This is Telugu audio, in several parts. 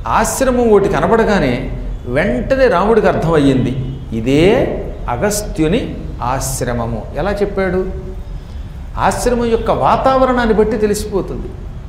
ఆశ్రమం ఒకటి కనబడగానే వెంటనే రాముడికి అర్థమయ్యింది ఇదే అగస్త్యుని ఆశ్రమము ఎలా చెప్పాడు ఆశ్రమం యొక్క వాతావరణాన్ని బట్టి తెలిసిపోతుంది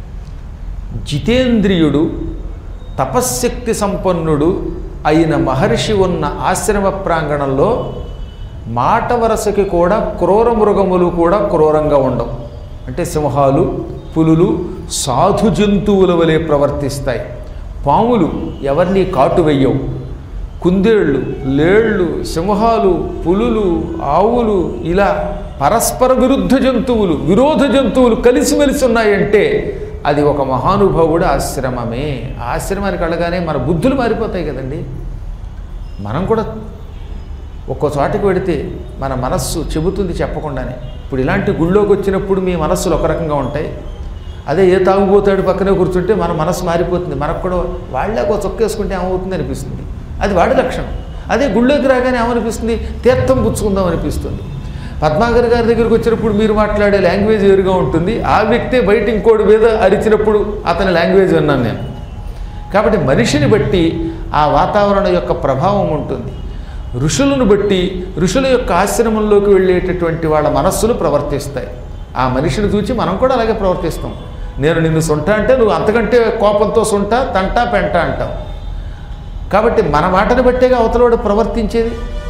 జితేంద్రియుడు తపశ్శక్తి సంపన్నుడు అయిన మహర్షి ఉన్న ఆశ్రమ ప్రాంగణంలో మాట వరసకి కూడా క్రూర మృగములు కూడా క్రూరంగా ఉండవు అంటే సింహాలు పులులు సాధు జంతువుల వలె ప్రవర్తిస్తాయి పాములు ఎవరిని కాటు వెయ్యవు కుందేళ్ళు లేళ్ళు సింహాలు పులులు ఆవులు ఇలా పరస్పర విరుద్ధ జంతువులు విరోధ జంతువులు కలిసిమెలిసి ఉన్నాయంటే అది ఒక మహానుభావుడు ఆశ్రమమే ఆశ్రమానికి వెళ్ళగానే మన బుద్ధులు మారిపోతాయి కదండి మనం కూడా ఒక్కో చోటకి వెడితే మన మనస్సు చెబుతుంది చెప్పకుండానే ఇప్పుడు ఇలాంటి గుళ్ళోకి వచ్చినప్పుడు మీ మనస్సులు ఒక రకంగా ఉంటాయి అదే ఏ తాగుబోతాడు పక్కనే కూర్చుంటే మన మనస్సు మారిపోతుంది మనకు కూడా వాళ్ళే ఒక చొక్క వేసుకుంటే ఏమవుతుంది అనిపిస్తుంది అది వాడి లక్షణం అదే గుళ్ళోకి రాగానే ఏమనిపిస్తుంది తీర్థం పుచ్చుకుందాం అనిపిస్తుంది పద్మాగర్ గారి దగ్గరికి వచ్చినప్పుడు మీరు మాట్లాడే లాంగ్వేజ్ వేరుగా ఉంటుంది ఆ వ్యక్తే బయట ఇంకోటి మీద అరిచినప్పుడు అతని లాంగ్వేజ్ విన్నాను నేను కాబట్టి మనిషిని బట్టి ఆ వాతావరణం యొక్క ప్రభావం ఉంటుంది ఋషులను బట్టి ఋషుల యొక్క ఆశ్రమంలోకి వెళ్ళేటటువంటి వాళ్ళ మనస్సులు ప్రవర్తిస్తాయి ఆ మనిషిని చూచి మనం కూడా అలాగే ప్రవర్తిస్తాం నేను నిన్ను సొంట అంటే నువ్వు అంతకంటే కోపంతో సొంట తంట పెంట అంటావు కాబట్టి మన మాటను బట్టేగా అవతలవాడు ప్రవర్తించేది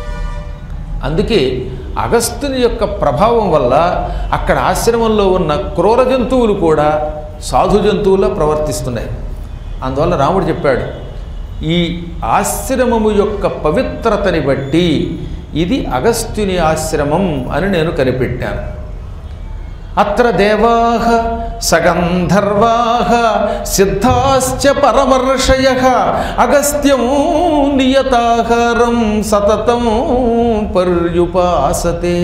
అందుకే అగస్త్యుని యొక్క ప్రభావం వల్ల అక్కడ ఆశ్రమంలో ఉన్న క్రూర జంతువులు కూడా సాధు జంతువులా ప్రవర్తిస్తున్నాయి అందువల్ల రాముడు చెప్పాడు ఈ ఆశ్రమము యొక్క పవిత్రతని బట్టి ఇది అగస్త్యుని ఆశ్రమం అని నేను కనిపెట్టాను అత్ర దేవాః సగంధర్వాః సిద్ధాశ్చ పరమర్షయ అగస్త్యం నియతాహారం సతతం పర్యుపాసతే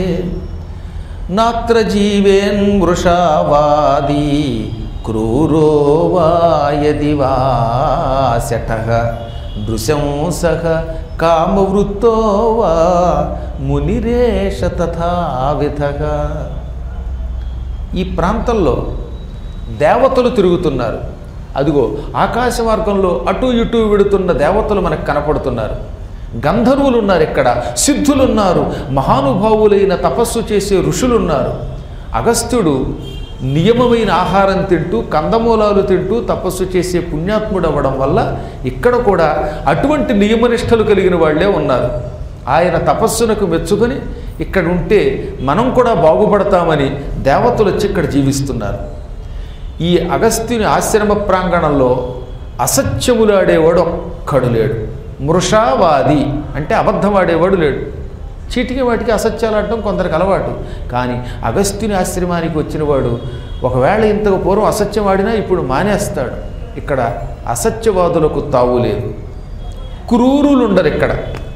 నాత్ర జీవేన్ వృషావాది క్రూరో వాయది వా శఠః నృశంసః కామవృత్తో వా మునిరేష తథావిధగా ఈ ప్రాంతంలో దేవతలు తిరుగుతున్నారు అదిగో ఆకాశ మార్గంలో అటు ఇటు విడుతున్న దేవతలు మనకు కనపడుతున్నారు గంధర్వులు ఉన్నారు ఇక్కడ సిద్ధులు ఉన్నారు మహానుభావులైన తపస్సు చేసే ఋషులు ఉన్నారు అగస్త్యుడు నియమమైన ఆహారం తింటూ కందమూలాలు తింటూ తపస్సు చేసే పుణ్యాత్ముడు అవ్వడం వల్ల ఇక్కడ కూడా అటువంటి నియమనిష్టలు కలిగిన వాళ్ళే ఉన్నారు ఆయన తపస్సునకు మెచ్చుకొని ఇక్కడ ఉంటే మనం కూడా బాగుపడతామని దేవతలు వచ్చి ఇక్కడ జీవిస్తున్నారు ఈ అగస్త్యుని ఆశ్రమ ప్రాంగణంలో అసత్యములాడేవాడు ఒక్కడు లేడు మృషావాది అంటే అబద్ధం ఆడేవాడు లేడు చీటికి వాటికి అసత్యాలు ఆడటం కొందరికి అలవాటు కానీ అగస్త్యుని ఆశ్రమానికి వచ్చినవాడు ఒకవేళ ఇంతకు పూర్వం అసత్యం ఆడినా ఇప్పుడు మానేస్తాడు ఇక్కడ అసత్యవాదులకు తావు లేదు క్రూరులు ఉండరు ఇక్కడ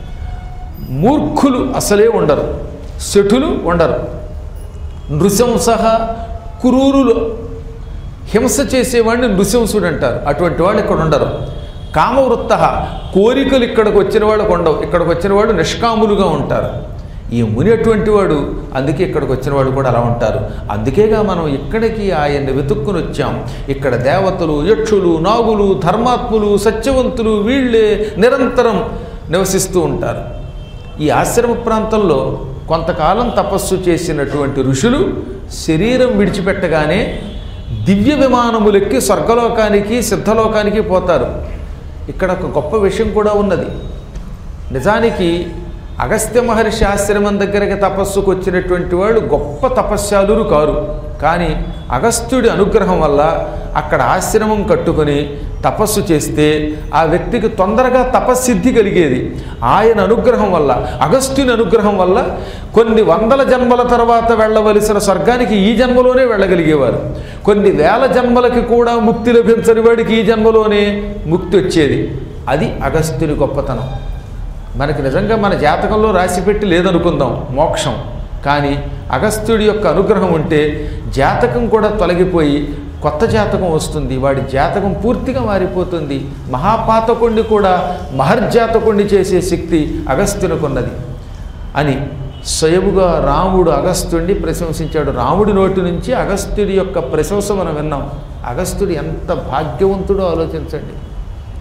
మూర్ఖులు అసలే ఉండరు శఠులు ఉండరు నృశంస క్రూరులు హింస చేసేవాడిని నృశంసుడు అంటారు అటువంటి వాళ్ళు ఇక్కడ ఉండరు కామవృత్త కోరికలు ఇక్కడికి వచ్చిన వాళ్ళకు ఉండవు ఇక్కడికి వచ్చిన వాడు నిష్కాములుగా ఉంటారు ఈ ముని అటువంటి వాడు అందుకే ఇక్కడికి వచ్చిన వాడు కూడా అలా ఉంటారు అందుకేగా మనం ఇక్కడికి ఆయన్ని వెతుక్కుని వచ్చాం ఇక్కడ దేవతలు యక్షులు నాగులు ధర్మాత్ములు సత్యవంతులు వీళ్ళే నిరంతరం నివసిస్తూ ఉంటారు ఈ ఆశ్రమ ప్రాంతంలో కొంతకాలం తపస్సు చేసినటువంటి ఋషులు శరీరం విడిచిపెట్టగానే దివ్య విమానములెక్కి స్వర్గలోకానికి సిద్ధలోకానికి పోతారు ఇక్కడ ఒక గొప్ప విషయం కూడా ఉన్నది నిజానికి అగస్త్య మహర్షి ఆశ్రమం దగ్గరికి తపస్సుకు వచ్చినటువంటి వాళ్ళు గొప్ప తపస్యాలురు కారు కానీ అగస్త్యుడి అనుగ్రహం వల్ల అక్కడ ఆశ్రమం కట్టుకొని తపస్సు చేస్తే ఆ వ్యక్తికి తొందరగా తపస్సిద్ధి కలిగేది ఆయన అనుగ్రహం వల్ల అగస్త్యుని అనుగ్రహం వల్ల కొన్ని వందల జన్మల తర్వాత వెళ్ళవలసిన స్వర్గానికి ఈ జన్మలోనే వెళ్ళగలిగేవారు కొన్ని వేల జన్మలకి కూడా ముక్తి లభించని వాడికి ఈ జన్మలోనే ముక్తి వచ్చేది అది అగస్త్యుని గొప్పతనం మనకి నిజంగా మన జాతకంలో రాసిపెట్టి లేదనుకుందాం మోక్షం కానీ అగస్త్యుడి యొక్క అనుగ్రహం ఉంటే జాతకం కూడా తొలగిపోయి కొత్త జాతకం వస్తుంది వాడి జాతకం పూర్తిగా మారిపోతుంది మహాపాతకుణ్ణి కూడా మహర్జాతకుణ్ణి చేసే శక్తి అగస్త్యునికున్నది అని స్వయముగా రాముడు అగస్త్యుడిని ప్రశంసించాడు రాముడి నోటి నుంచి అగస్త్యుడి యొక్క ప్రశంస మనం విన్నాం అగస్త్యుడు ఎంత భాగ్యవంతుడో ఆలోచించండి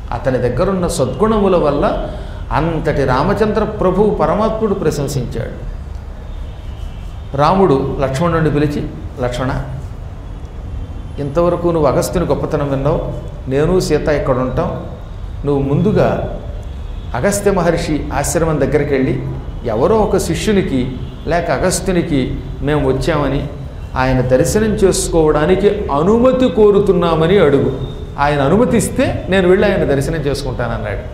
అతని దగ్గరున్న సద్గుణముల వల్ల అంతటి రామచంద్ర ప్రభువు పరమాత్ముడు ప్రశంసించాడు రాముడు లక్ష్మణుడిని పిలిచి లక్ష్మణ ఇంతవరకు నువ్వు అగస్త్యుని గొప్పతనం విన్నావు నేను సీత ఇక్కడ ఉంటాం నువ్వు ముందుగా అగస్త్య మహర్షి ఆశ్రమం దగ్గరికి వెళ్ళి ఎవరో ఒక శిష్యునికి లేక అగస్త్యునికి మేము వచ్చామని ఆయన దర్శనం చేసుకోవడానికి అనుమతి కోరుతున్నామని అడుగు ఆయన అనుమతిస్తే నేను వెళ్ళి ఆయన దర్శనం చేసుకుంటానన్నాడు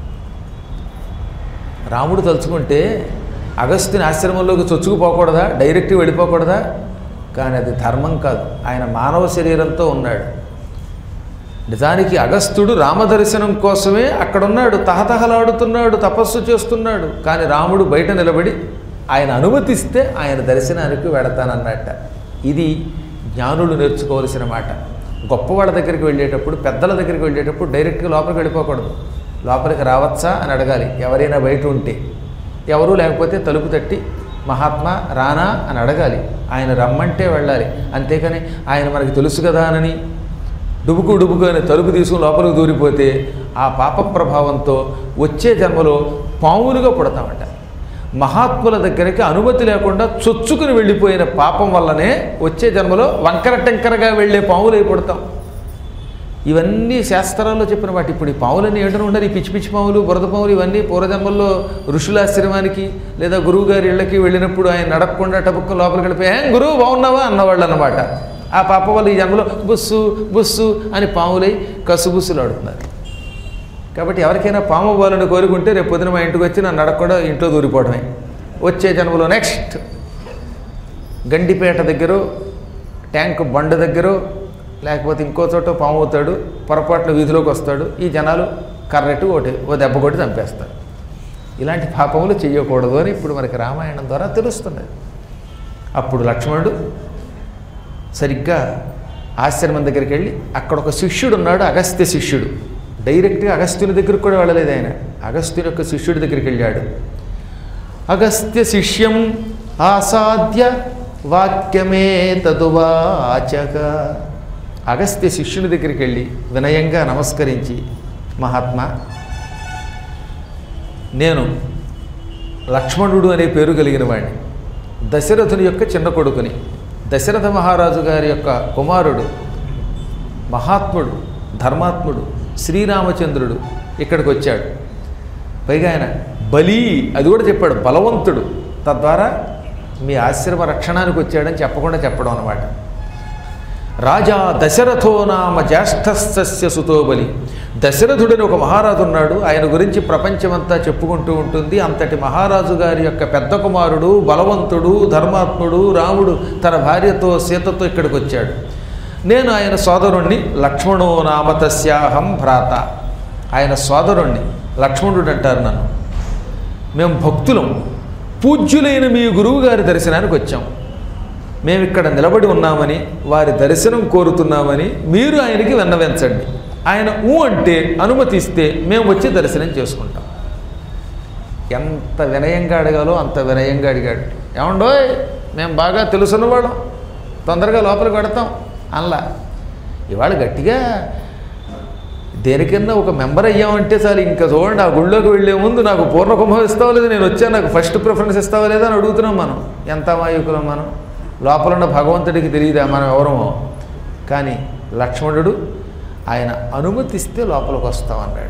రాముడు తలుచుకుంటే అగస్త్యుని ఆశ్రమంలోకి చొచ్చుకుపోకూడదా డైరెక్ట్గా వెళ్ళిపోకూడదా కానీ అది ధర్మం కాదు ఆయన మానవ శరీరంతో ఉన్నాడు నిజానికి అగస్త్యుడు రామదర్శనం కోసమే అక్కడున్నాడు తహతహలాడుతున్నాడు తపస్సు చేస్తున్నాడు కానీ రాముడు బయట నిలబడి ఆయన అనుమతిస్తే ఆయన దర్శనానికి వెడతానన్నట్ట ఇది జ్ఞానులు నేర్చుకోవలసిన మాట గొప్పవాళ్ళ దగ్గరికి వెళ్ళేటప్పుడు పెద్దల దగ్గరికి వెళ్ళేటప్పుడు డైరెక్ట్గా లోపలికి వెళ్ళిపోకూడదు లోపలికి రావచ్చా అని అడగాలి ఎవరైనా బయట ఉంటే ఎవరూ లేకపోతే తలుపు తట్టి మహాత్మా రానా అని అడగాలి ఆయన రమ్మంటే వెళ్ళాలి అంతేకాని ఆయన మనకి తెలుసు కదా అని డుబుకు డుబుకు అని తలుపు తీసుకుని లోపలికి దూరిపోతే ఆ పాప ప్రభావంతో వచ్చే జన్మలో పాములుగా పుడతామట మహాత్ముల దగ్గరికి అనుమతి లేకుండా చొచ్చుకుని వెళ్ళిపోయిన పాపం వల్లనే వచ్చే జన్మలో వంకర టెంకరగా వెళ్ళే పాములై పుడతాం ఇవన్నీ శాస్త్రాల్లో చెప్పిన వాటి ఇప్పుడు ఈ పావులన్నీ ఏంటనే ఉండరు ఈ పిచ్చి పిచ్చి పాములు బురద పాములు ఇవన్నీ పూర్వజన్మల్లో ఋషులాశ్రమానికి లేదా గురువు గారి ఇళ్ళకి వెళ్ళినప్పుడు ఆయన నడపకుండా టపుక్క లోపలికి వెళ్ళిపోయి "ఏం గురువు బాగున్నావా అన్నవాళ్ళు అన్నమాట ఆ పాప వాళ్ళు ఈ జన్మలో బుస్సు బుస్సు అని పాములై కసుబుస్సులు ఆడుతున్నారు కాబట్టి ఎవరికైనా పాము పోవాలని కోరుకుంటే రేపు పొద్దున మా ఇంటికి వచ్చి నన్ను నడకుండా ఇంట్లో దూరిపోవడమే వచ్చే జన్మలో నెక్స్ట్ గండిపేట దగ్గర ట్యాంక్ బండ దగ్గర లేకపోతే ఇంకో చోట పాము అవుతాడు పొరపాటున వీధిలోకి వస్తాడు ఈ జనాలు కర్రెట్టు ఒకటి ఓ దెబ్బ కొట్టి చంపేస్తారు ఇలాంటి పాపములు చేయకూడదు అని ఇప్పుడు మనకి రామాయణం ద్వారా తెలుస్తున్నది అప్పుడు లక్ష్మణుడు సరిగ్గా ఆశ్రమం దగ్గరికి వెళ్ళి అక్కడ ఒక శిష్యుడు ఉన్నాడు అగస్త్య శిష్యుడు డైరెక్ట్గా అగస్త్యుని దగ్గరికి కూడా వెళ్ళలేదు ఆయన అగస్త్యుని యొక్క శిష్యుడి దగ్గరికి వెళ్ళాడు అగస్త్య శిష్యం ఆసాద్య వాక్యమే తదువాచక అగస్త్య శిష్యుని దగ్గరికి వెళ్ళి వినయంగా నమస్కరించి మహాత్మా నేను లక్ష్మణుడు అనే పేరు కలిగిన వాడిని దశరథుని యొక్క చిన్న కొడుకుని దశరథ మహారాజు గారి యొక్క కుమారుడు మహాత్ముడు ధర్మాత్ముడు శ్రీరామచంద్రుడు ఇక్కడికి వచ్చాడు పైగా ఆయన బలి అది కూడా చెప్పాడు బలవంతుడు తద్వారా మీ ఆశ్రమ రక్షణానికి వచ్చాడని చెప్పకుండా చెప్పడం అనమాట రాజా దశరథో నామ జ్యేష్ఠస్య సుతో బలి దశరథుడని ఒక మహారాజు ఉన్నాడు ఆయన గురించి ప్రపంచమంతా చెప్పుకుంటూ ఉంటుంది అంతటి మహారాజు గారి యొక్క పెద్ద కుమారుడు బలవంతుడు ధర్మాత్ముడు రాముడు తన భార్యతో సీతతో ఇక్కడికి వచ్చాడు నేను ఆయన సోదరుణ్ణి లక్ష్మణో నామ తస్యాహం భ్రాత ఆయన సోదరుణ్ణి లక్ష్మణుడు అంటారు నన్ను మేము భక్తులం పూజ్యులైన మీ గురువు గారి దర్శనానికి వచ్చాం మేము ఇక్కడ నిలబడి ఉన్నామని వారి దర్శనం కోరుతున్నామని మీరు ఆయనకి విన్నవించండి ఆయన ఊ అంటే అనుమతిస్తే మేము వచ్చి దర్శనం చేసుకుంటాం ఎంత వినయంగా అడగాలో అంత వినయంగా అడిగాడు ఏమండోయ్ మేము బాగా తెలుసున్నవాళ్ళం తొందరగా లోపలికి పెడతాం అనలా ఇవాళ గట్టిగా దేనికన్నా ఒక మెంబర్ అయ్యామంటే చాలు ఇంకా చూడండి ఆ గుళ్ళోకి వెళ్ళే ముందు నాకు పూర్ణ కుంభం ఇస్తావా లేదా నేను వచ్చాను నాకు ఫస్ట్ ప్రిఫరెన్స్ ఇస్తావా లేదా అని అడుగుతున్నాం మనం ఎంత అమాయకులం మనం లోపల ఉన్న భగవంతుడికి తెలియదా మనం ఎవరమో కానీ లక్ష్మణుడు ఆయన అనుమతిస్తే లోపలికి వస్తామన్నాడు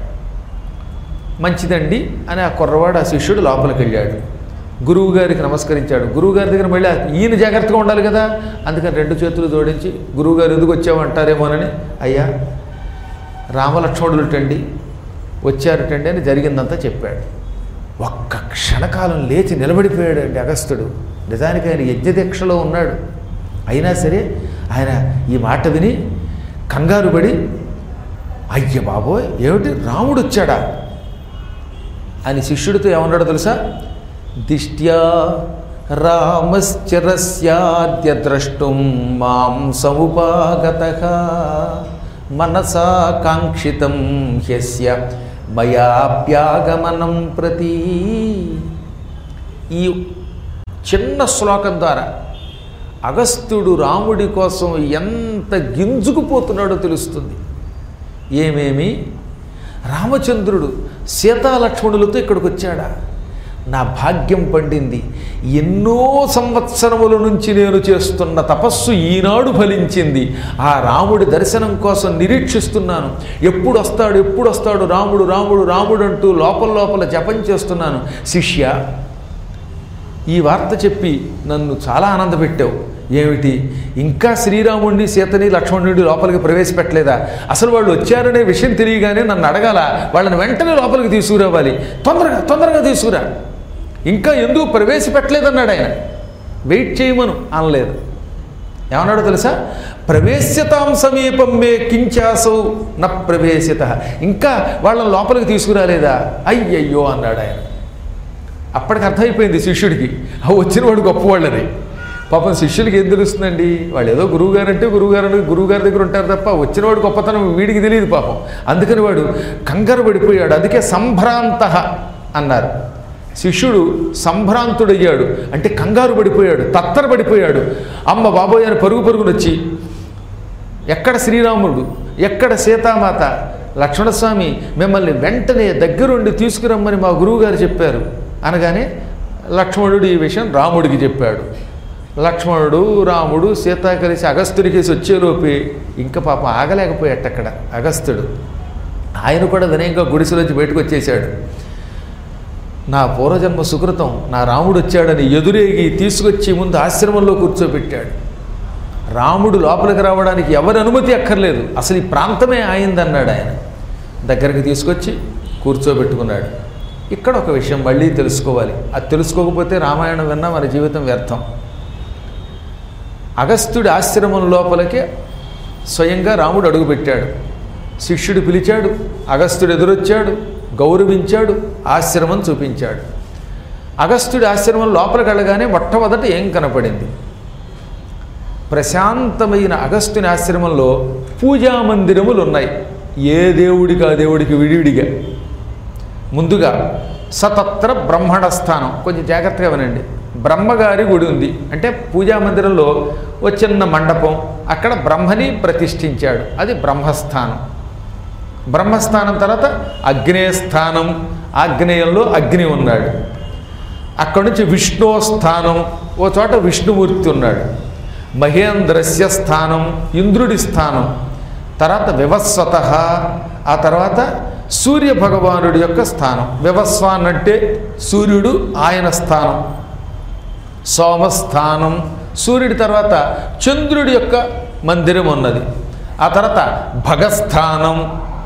మంచిదండి అని ఆ కుర్రవాడు ఆ శిష్యుడు లోపలికి వెళ్ళాడు గురువు గారికి నమస్కరించాడు గురువు గారి దగ్గర మళ్ళీ ఈయన జాగ్రత్తగా ఉండాలి కదా అందుకని రెండు చేతులు జోడించి గురువు గారు ఎందుకు వచ్చామంటారేమోనని అయ్యా రామలక్ష్మణులుటండి వచ్చారుటండి అని జరిగిందంతా చెప్పాడు ఒక్క క్షణకాలం లేచి నిలబడిపోయాడు అండి అగస్త్యుడు నిజానికి ఆయన యజ్ఞదీక్షలో ఉన్నాడు అయినా సరే ఆయన ఈ మాట విని కంగారు పడి అయ్య బాబోయ్ ఏమిటి రాముడు వచ్చాడా అని శిష్యుడితో ఏమన్నాడో తెలుసా దిష్ట్యా రామశ్చరస్యాద్య ద్రష్టుం మాం సముపాగత మనసా కాంక్షితం హ్యస్య మయాప్యాగమనం ప్రతి ఈ చిన్న శ్లోకం ద్వారా అగస్త్యుడు రాముడి కోసం ఎంత గింజుకుపోతున్నాడో తెలుస్తుంది ఏమేమి రామచంద్రుడు సీతాలక్ష్మణులతో ఇక్కడికి వచ్చాడా నా భాగ్యం పండింది ఎన్నో సంవత్సరముల నుంచి నేను చేస్తున్న తపస్సు ఈనాడు ఫలించింది ఆ రాముడి దర్శనం కోసం నిరీక్షిస్తున్నాను ఎప్పుడు వస్తాడు ఎప్పుడు వస్తాడు రాముడు రాముడు రాముడు అంటూ లోపల లోపల జపం చేస్తున్నాను శిష్య ఈ వార్త చెప్పి నన్ను చాలా ఆనందపెట్టావు ఏమిటి ఇంకా శ్రీరాముడిని సీతని లక్ష్మణుడి లోపలికి ప్రవేశపెట్టలేదా అసలు వాళ్ళు వచ్చారనే విషయం తెలియగానే నన్ను అడగాల వాళ్ళని వెంటనే లోపలికి తీసుకురావాలి తొందరగా తొందరగా తీసుకురా ఇంకా ఎందుకు ప్రవేశపెట్టలేదన్నాడు ఆయన వెయిట్ చేయమను అనలేదు ఏమన్నాడో తెలుసా ప్రవేశ్యతాం సమీపం మే కించాసౌ న ప్రవేశిత ఇంకా వాళ్ళని లోపలికి తీసుకురాలేదా అయ్యయ్యో అన్నాడు ఆయన అప్పటికి అర్థమైపోయింది శిష్యుడికి ఆ వచ్చిన వాడు గొప్పవాళ్ళని పాపం శిష్యులకి ఏం తెలుస్తుందండి వాళ్ళు ఏదో గురువుగారు అంటే గురువుగారు అంటే గురువుగారి దగ్గర ఉంటారు తప్ప వచ్చినవాడు గొప్పతనం వీడికి తెలియదు పాపం అందుకని వాడు కంగారు పడిపోయాడు అందుకే సంభ్రాంత అన్నారు శిష్యుడు సంభ్రాంతుడయ్యాడు అంటే కంగారు పడిపోయాడు తత్తర పడిపోయాడు అమ్మ బాబోయ్ అని పరుగు పరుగున వచ్చి ఎక్కడ శ్రీరాముడు ఎక్కడ సీతామాత లక్ష్మణస్వామి మిమ్మల్ని వెంటనే దగ్గరుండి తీసుకురమ్మని మా గురువుగారు చెప్పారు అనగానే లక్ష్మణుడు ఈ విషయం రాముడికి చెప్పాడు లక్ష్మణుడు రాముడు సీత కలిసి అగస్తుడికేసి వచ్చేలోపే ఇంకా పాపం ఆగలేకపోయాట అక్కడ అగస్తుడు ఆయన కూడా వినయంగా గుడిసెలోంచి బయటకు వచ్చేసాడు నా పూర్వజన్మ సుకృతం నా రాముడు వచ్చాడని ఎదురేగి తీసుకొచ్చి ముందు ఆశ్రమంలో కూర్చోబెట్టాడు రాముడు లోపలికి రావడానికి ఎవరి అనుమతి అక్కర్లేదు అసలు ఈ ప్రాంతమే ఆయిందన్నాడు ఆయన దగ్గరికి తీసుకొచ్చి కూర్చోబెట్టుకున్నాడు ఇక్కడ ఒక విషయం మళ్ళీ తెలుసుకోవాలి అది తెలుసుకోకపోతే రామాయణం విన్నా మన జీవితం వ్యర్థం అగస్త్యుడి ఆశ్రమం లోపలికి స్వయంగా రాముడు అడుగుపెట్టాడు శిష్యుడు పిలిచాడు అగస్త్యుడు ఎదురొచ్చాడు గౌరవించాడు ఆశ్రమం చూపించాడు అగస్త్యుడి ఆశ్రమం లోపలికి వెళ్ళగానే మొట్టమొదట ఏం కనపడింది ప్రశాంతమైన అగస్త్యుని ఆశ్రమంలో పూజా మందిరములు ఉన్నాయి ఏ దేవుడికి ఆ దేవుడికి విడివిడిగా ముందుగా సతత్ర బ్రహ్మణ స్థానం కొంచెం జాగ్రత్తగా వినండి బ్రహ్మగారి గుడి ఉంది అంటే పూజా మందిరంలో ఓ చిన్న మండపం అక్కడ బ్రహ్మని ప్రతిష్ఠించాడు అది బ్రహ్మస్థానం బ్రహ్మస్థానం తర్వాత అగ్నేయ స్థానం ఆగ్నేయంలో అగ్ని ఉన్నాడు అక్కడి నుంచి విష్ణు స్థానం ఓ చోట విష్ణుమూర్తి ఉన్నాడు మహేంద్రస్య స్థానం ఇంద్రుడి స్థానం తర్వాత వివస్వత ఆ తర్వాత సూర్య భగవానుడి యొక్క స్థానం వివస్వాన్ అంటే సూర్యుడు ఆయన స్థానం సోమస్థానం సూర్యుడి తర్వాత చంద్రుడి యొక్క మందిరం ఉన్నది ఆ తర్వాత భగస్థానం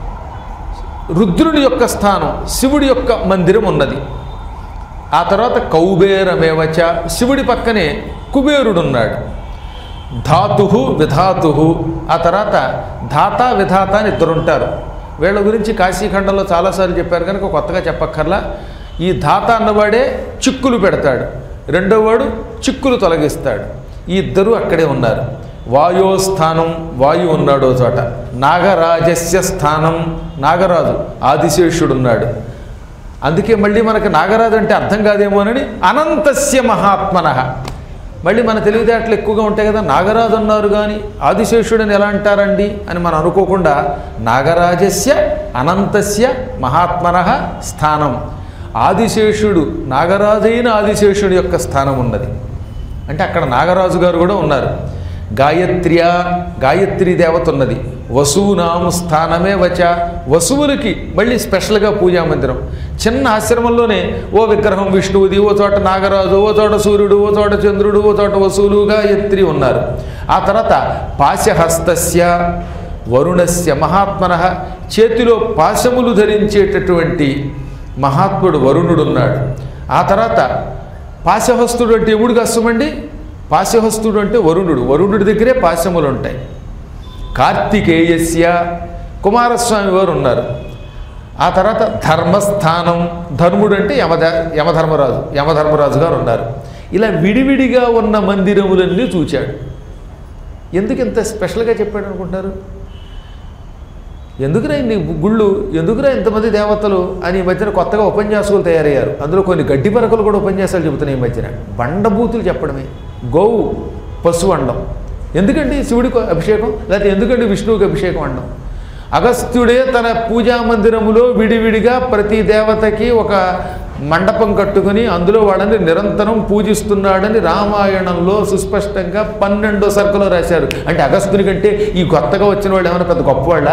రుద్రుడి యొక్క స్థానం శివుడి యొక్క మందిరం ఉన్నది ఆ తర్వాత కౌబేరమేవచ శివుడి పక్కనే కుబేరుడు ఉన్నాడు ధాతు విధాతు ఆ తర్వాత ధాత విధాత అని ఇద్దరుంటారు వీళ్ళ గురించి కాశీఖండంలో చాలాసార్లు చెప్పారు కనుక కొత్తగా చెప్పక్కర్లా ఈ ధాత అన్నవాడే చిక్కులు పెడతాడు రెండోవాడు చిక్కులు తొలగిస్తాడు ఈ ఇద్దరు అక్కడే ఉన్నారు వాయో స్థానం వాయు ఉన్నాడో చోట నాగరాజస్య స్థానం నాగరాజు ఆదిశేషుడు ఉన్నాడు అందుకే మళ్ళీ మనకు నాగరాజు అంటే అర్థం కాదేమోనని అనంతస్య మహాత్మన మళ్ళీ మన తెలివితేటలు ఎక్కువగా ఉంటాయి కదా నాగరాజు అన్నారు కానీ ఆదిశేషుడని ఎలా అంటారండి అని మనం అనుకోకుండా నాగరాజస్య అనంతస్య మహాత్మన స్థానం ఆదిశేషుడు నాగరాజైన ఆదిశేషుడి యొక్క స్థానం ఉన్నది అంటే అక్కడ నాగరాజు గారు కూడా ఉన్నారు గాయత్ర్య గాయత్రి దేవత ఉన్నది వసువునాం స్థానమే వచ వసువులకి మళ్ళీ స్పెషల్గా పూజా మందిరం చిన్న ఆశ్రమంలోనే ఓ విగ్రహం విష్ణువుది ఓ చోట నాగరాజు ఓ చోట సూర్యుడు ఓ చోట చంద్రుడు ఓ చోట వసువులు గాయత్రి ఉన్నారు ఆ తర్వాత పాశహస్తస్య వరుణస్య మహాత్మన చేతిలో పాశములు ధరించేటటువంటి మహాత్ముడు వరుణుడు ఉన్నాడు ఆ తర్వాత పాశహస్తుడు అంటే ఎముడు కష్టమండి పాశహస్తుడు అంటే వరుణుడు వరుణుడి దగ్గరే పాశములు ఉంటాయి కార్తికేయస్య కుమారస్వామి వారు ఉన్నారు ఆ తర్వాత ధర్మస్థానం ధర్ముడు అంటే యమధ యమధర్మరాజు యమధర్మరాజు గారు ఉన్నారు ఇలా విడివిడిగా ఉన్న మందిరములన్నీ చూచాడు ఎందుకు ఇంత స్పెషల్గా చెప్పాడు అనుకుంటున్నారు ఎందుకురా ఇన్ని గుళ్ళు ఎందుకురా ఇంతమంది దేవతలు అని ఈ మధ్యన కొత్తగా ఉపన్యాసకులు తయారయ్యారు అందులో కొన్ని గడ్డి పరకలు కూడా ఉపన్యాసాలు చెబుతున్నాయి ఈ మధ్యన బండబూతులు చెప్పడమే గోవు పశువు అండం ఎందుకండి శివుడికి అభిషేకం లేకపోతే ఎందుకండి విష్ణువుకి అభిషేకం అండం అగస్త్యుడే తన పూజా మందిరములో విడివిడిగా ప్రతి దేవతకి ఒక మండపం కట్టుకుని అందులో వాళ్ళని నిరంతరం పూజిస్తున్నాడని రామాయణంలో సుస్పష్టంగా పన్నెండో సర్కలో రాశారు అంటే అగస్త్యుని కంటే ఈ కొత్తగా వచ్చిన వాళ్ళు ఏమైనా పెద్ద గొప్పవాళ్ళ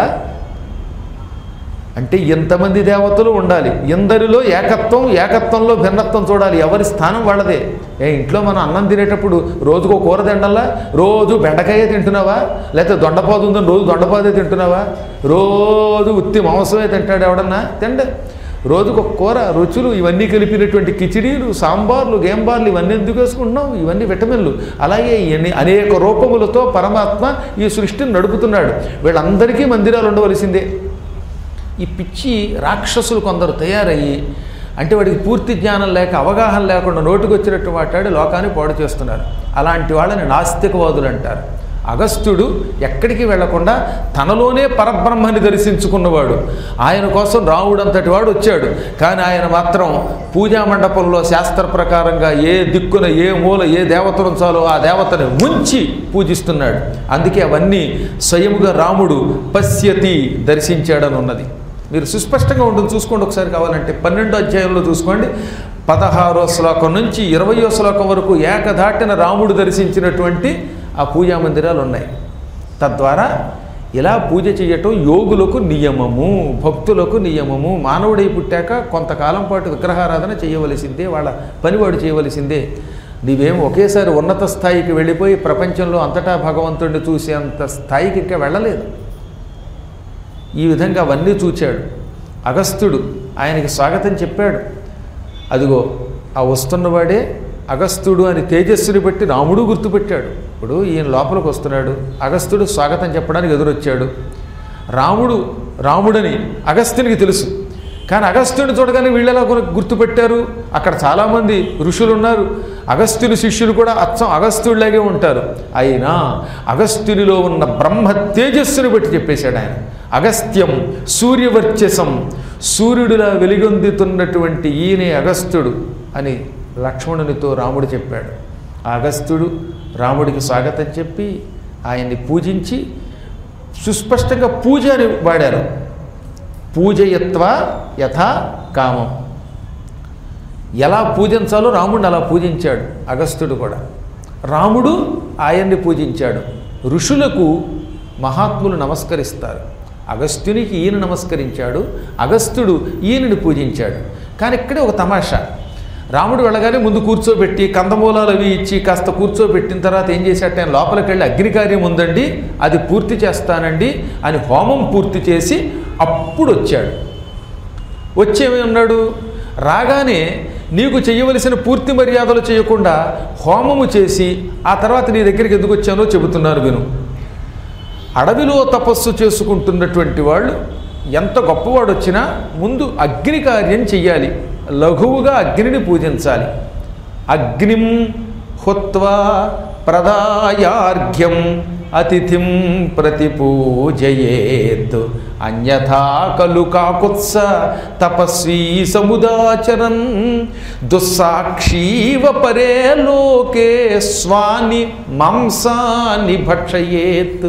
అంటే ఎంతమంది దేవతలు ఉండాలి ఎందరిలో ఏకత్వం ఏకత్వంలో భిన్నత్వం చూడాలి ఎవరి స్థానం వాళ్ళదే ఏ ఇంట్లో మనం అన్నం తినేటప్పుడు రోజుకో కూర తిండల్లా రోజు బెండకాయ తింటున్నావా లేకపోతే దొండపాదు ఉందని రోజు దొండపాదే తింటున్నావా రోజు ఉత్తి మాంసమే తింటాడు ఎవడన్నా తిండ రోజుకు ఒక కూర రుచులు ఇవన్నీ కలిపినటువంటి కిచిడీలు సాంబార్లు గేంబార్లు ఇవన్నీ ఎందుకు వేసుకుంటున్నాం ఇవన్నీ విటమిన్లు అలాగే ఇవన్నీ అనేక రూపములతో పరమాత్మ ఈ సృష్టిని నడుపుతున్నాడు వీళ్ళందరికీ మందిరాలు ఉండవలసిందే ఈ పిచ్చి రాక్షసులు కొందరు తయారయ్యి అంటే వాడికి పూర్తి జ్ఞానం లేక అవగాహన లేకుండా నోటికి వచ్చినట్టు మాట్లాడి లోకాన్ని పాడు చేస్తున్నారు అలాంటి వాళ్ళని నాస్తికవాదులు అంటారు అగస్త్యుడు ఎక్కడికి వెళ్లకుండా తనలోనే పరబ్రహ్మని దర్శించుకున్నవాడు ఆయన కోసం రాముడంతటి వాడు వచ్చాడు కానీ ఆయన మాత్రం పూజా మండపంలో శాస్త్ర ప్రకారంగా ఏ దిక్కున ఏ మూల ఏ దేవత ఉంచాలో ఆ దేవతని ముంచి పూజిస్తున్నాడు అందుకే అవన్నీ స్వయముగా రాముడు పశ్యతి దర్శించాడని ఉన్నది మీరు సుస్పష్టంగా ఉంటుంది చూసుకోండి ఒకసారి కావాలంటే పన్నెండో అధ్యాయంలో చూసుకోండి పదహారో శ్లోకం నుంచి ఇరవయో శ్లోకం వరకు ఏకధాటిన రాముడు దర్శించినటువంటి ఆ పూజా మందిరాలు ఉన్నాయి తద్వారా ఇలా పూజ చేయటం యోగులకు నియమము భక్తులకు నియమము మానవుడై పుట్టాక కొంతకాలం పాటు విగ్రహారాధన చేయవలసిందే వాళ్ళ పనివాడు చేయవలసిందే నీవేం ఒకేసారి ఉన్నత స్థాయికి వెళ్ళిపోయి ప్రపంచంలో అంతటా భగవంతుడిని చూసేంత స్థాయికి ఇంకా వెళ్ళలేదు ఈ విధంగా అవన్నీ చూచాడు అగస్త్యుడు ఆయనకి స్వాగతం చెప్పాడు అదిగో ఆ వస్తున్నవాడే అగస్త్యుడు అని తేజస్సుని బట్టి రాముడు గుర్తుపెట్టాడు ఇప్పుడు ఈయన లోపలికి వస్తున్నాడు అగస్త్యుడు స్వాగతం చెప్పడానికి ఎదురొచ్చాడు రాముడు రాముడని అగస్త్యునికి తెలుసు కానీ అగస్త్యుని చూడగానే వీళ్ళెలా గుర్- గుర్తుపెట్టారు అక్కడ చాలామంది ఋషులు ఉన్నారు అగస్త్యుని శిష్యులు కూడా అచ్చం అగస్త్యుడిలాగే ఉంటారు అయినా అగస్త్యునిలో ఉన్న బ్రహ్మ తేజస్సుని బట్టి చెప్పేశాడు ఆయన అగస్త్యం సూర్యవర్చసం సూర్యుడిలా వెలుగొందుతున్నటువంటి ఈయనే అగస్త్యుడు అని లక్ష్మణునితో రాముడు చెప్పాడు ఆ అగస్త్యుడు రాముడికి స్వాగతం చెప్పి ఆయన్ని పూజించి సుస్పష్టంగా పూజ అని వాడారు పూజయత్వ యథా కామం ఎలా పూజించాలో రాముడిని అలా పూజించాడు అగస్త్యుడు కూడా రాముడు ఆయన్ని పూజించాడు ఋషులకు మహాత్ములు నమస్కరిస్తారు అగస్త్యునికి ఈయన నమస్కరించాడు అగస్త్యుడు ఈయనని పూజించాడు కానీ ఇక్కడే ఒక తమాషా రాముడు వెళ్ళగానే ముందు కూర్చోబెట్టి కందమూలాలు అవి ఇచ్చి కాస్త కూర్చోబెట్టిన తర్వాత ఏం చేశాట ఆయన లోపలికి వెళ్ళి అగ్నికార్యం ఉందండి అది పూర్తి చేస్తానండి అని హోమం పూర్తి చేసి అప్పుడు వచ్చాడు వచ్చేమి ఉన్నాడు రాగానే నీకు చేయవలసిన పూర్తి మర్యాదలు చేయకుండా హోమము చేసి ఆ తర్వాత నీ దగ్గరికి ఎందుకు వచ్చానో చెబుతున్నారు విను అడవిలో తపస్సు చేసుకుంటున్నటువంటి వాళ్ళు ఎంత గొప్పవాడు వచ్చినా ముందు అగ్ని కార్యం చెయ్యాలి లఘువుగా అగ్నిని పూజించాలి అగ్నిం హుత్వా ప్రదాయార్ఘ్యం అతిథిం ప్రతిపూజయేత్ అన్యథా కలు కాకుత్స తపస్వీ సముదాచరన్ దుస్సాక్షీవ పరే లోకే స్వాని మాంసాన్ని భక్షయేత్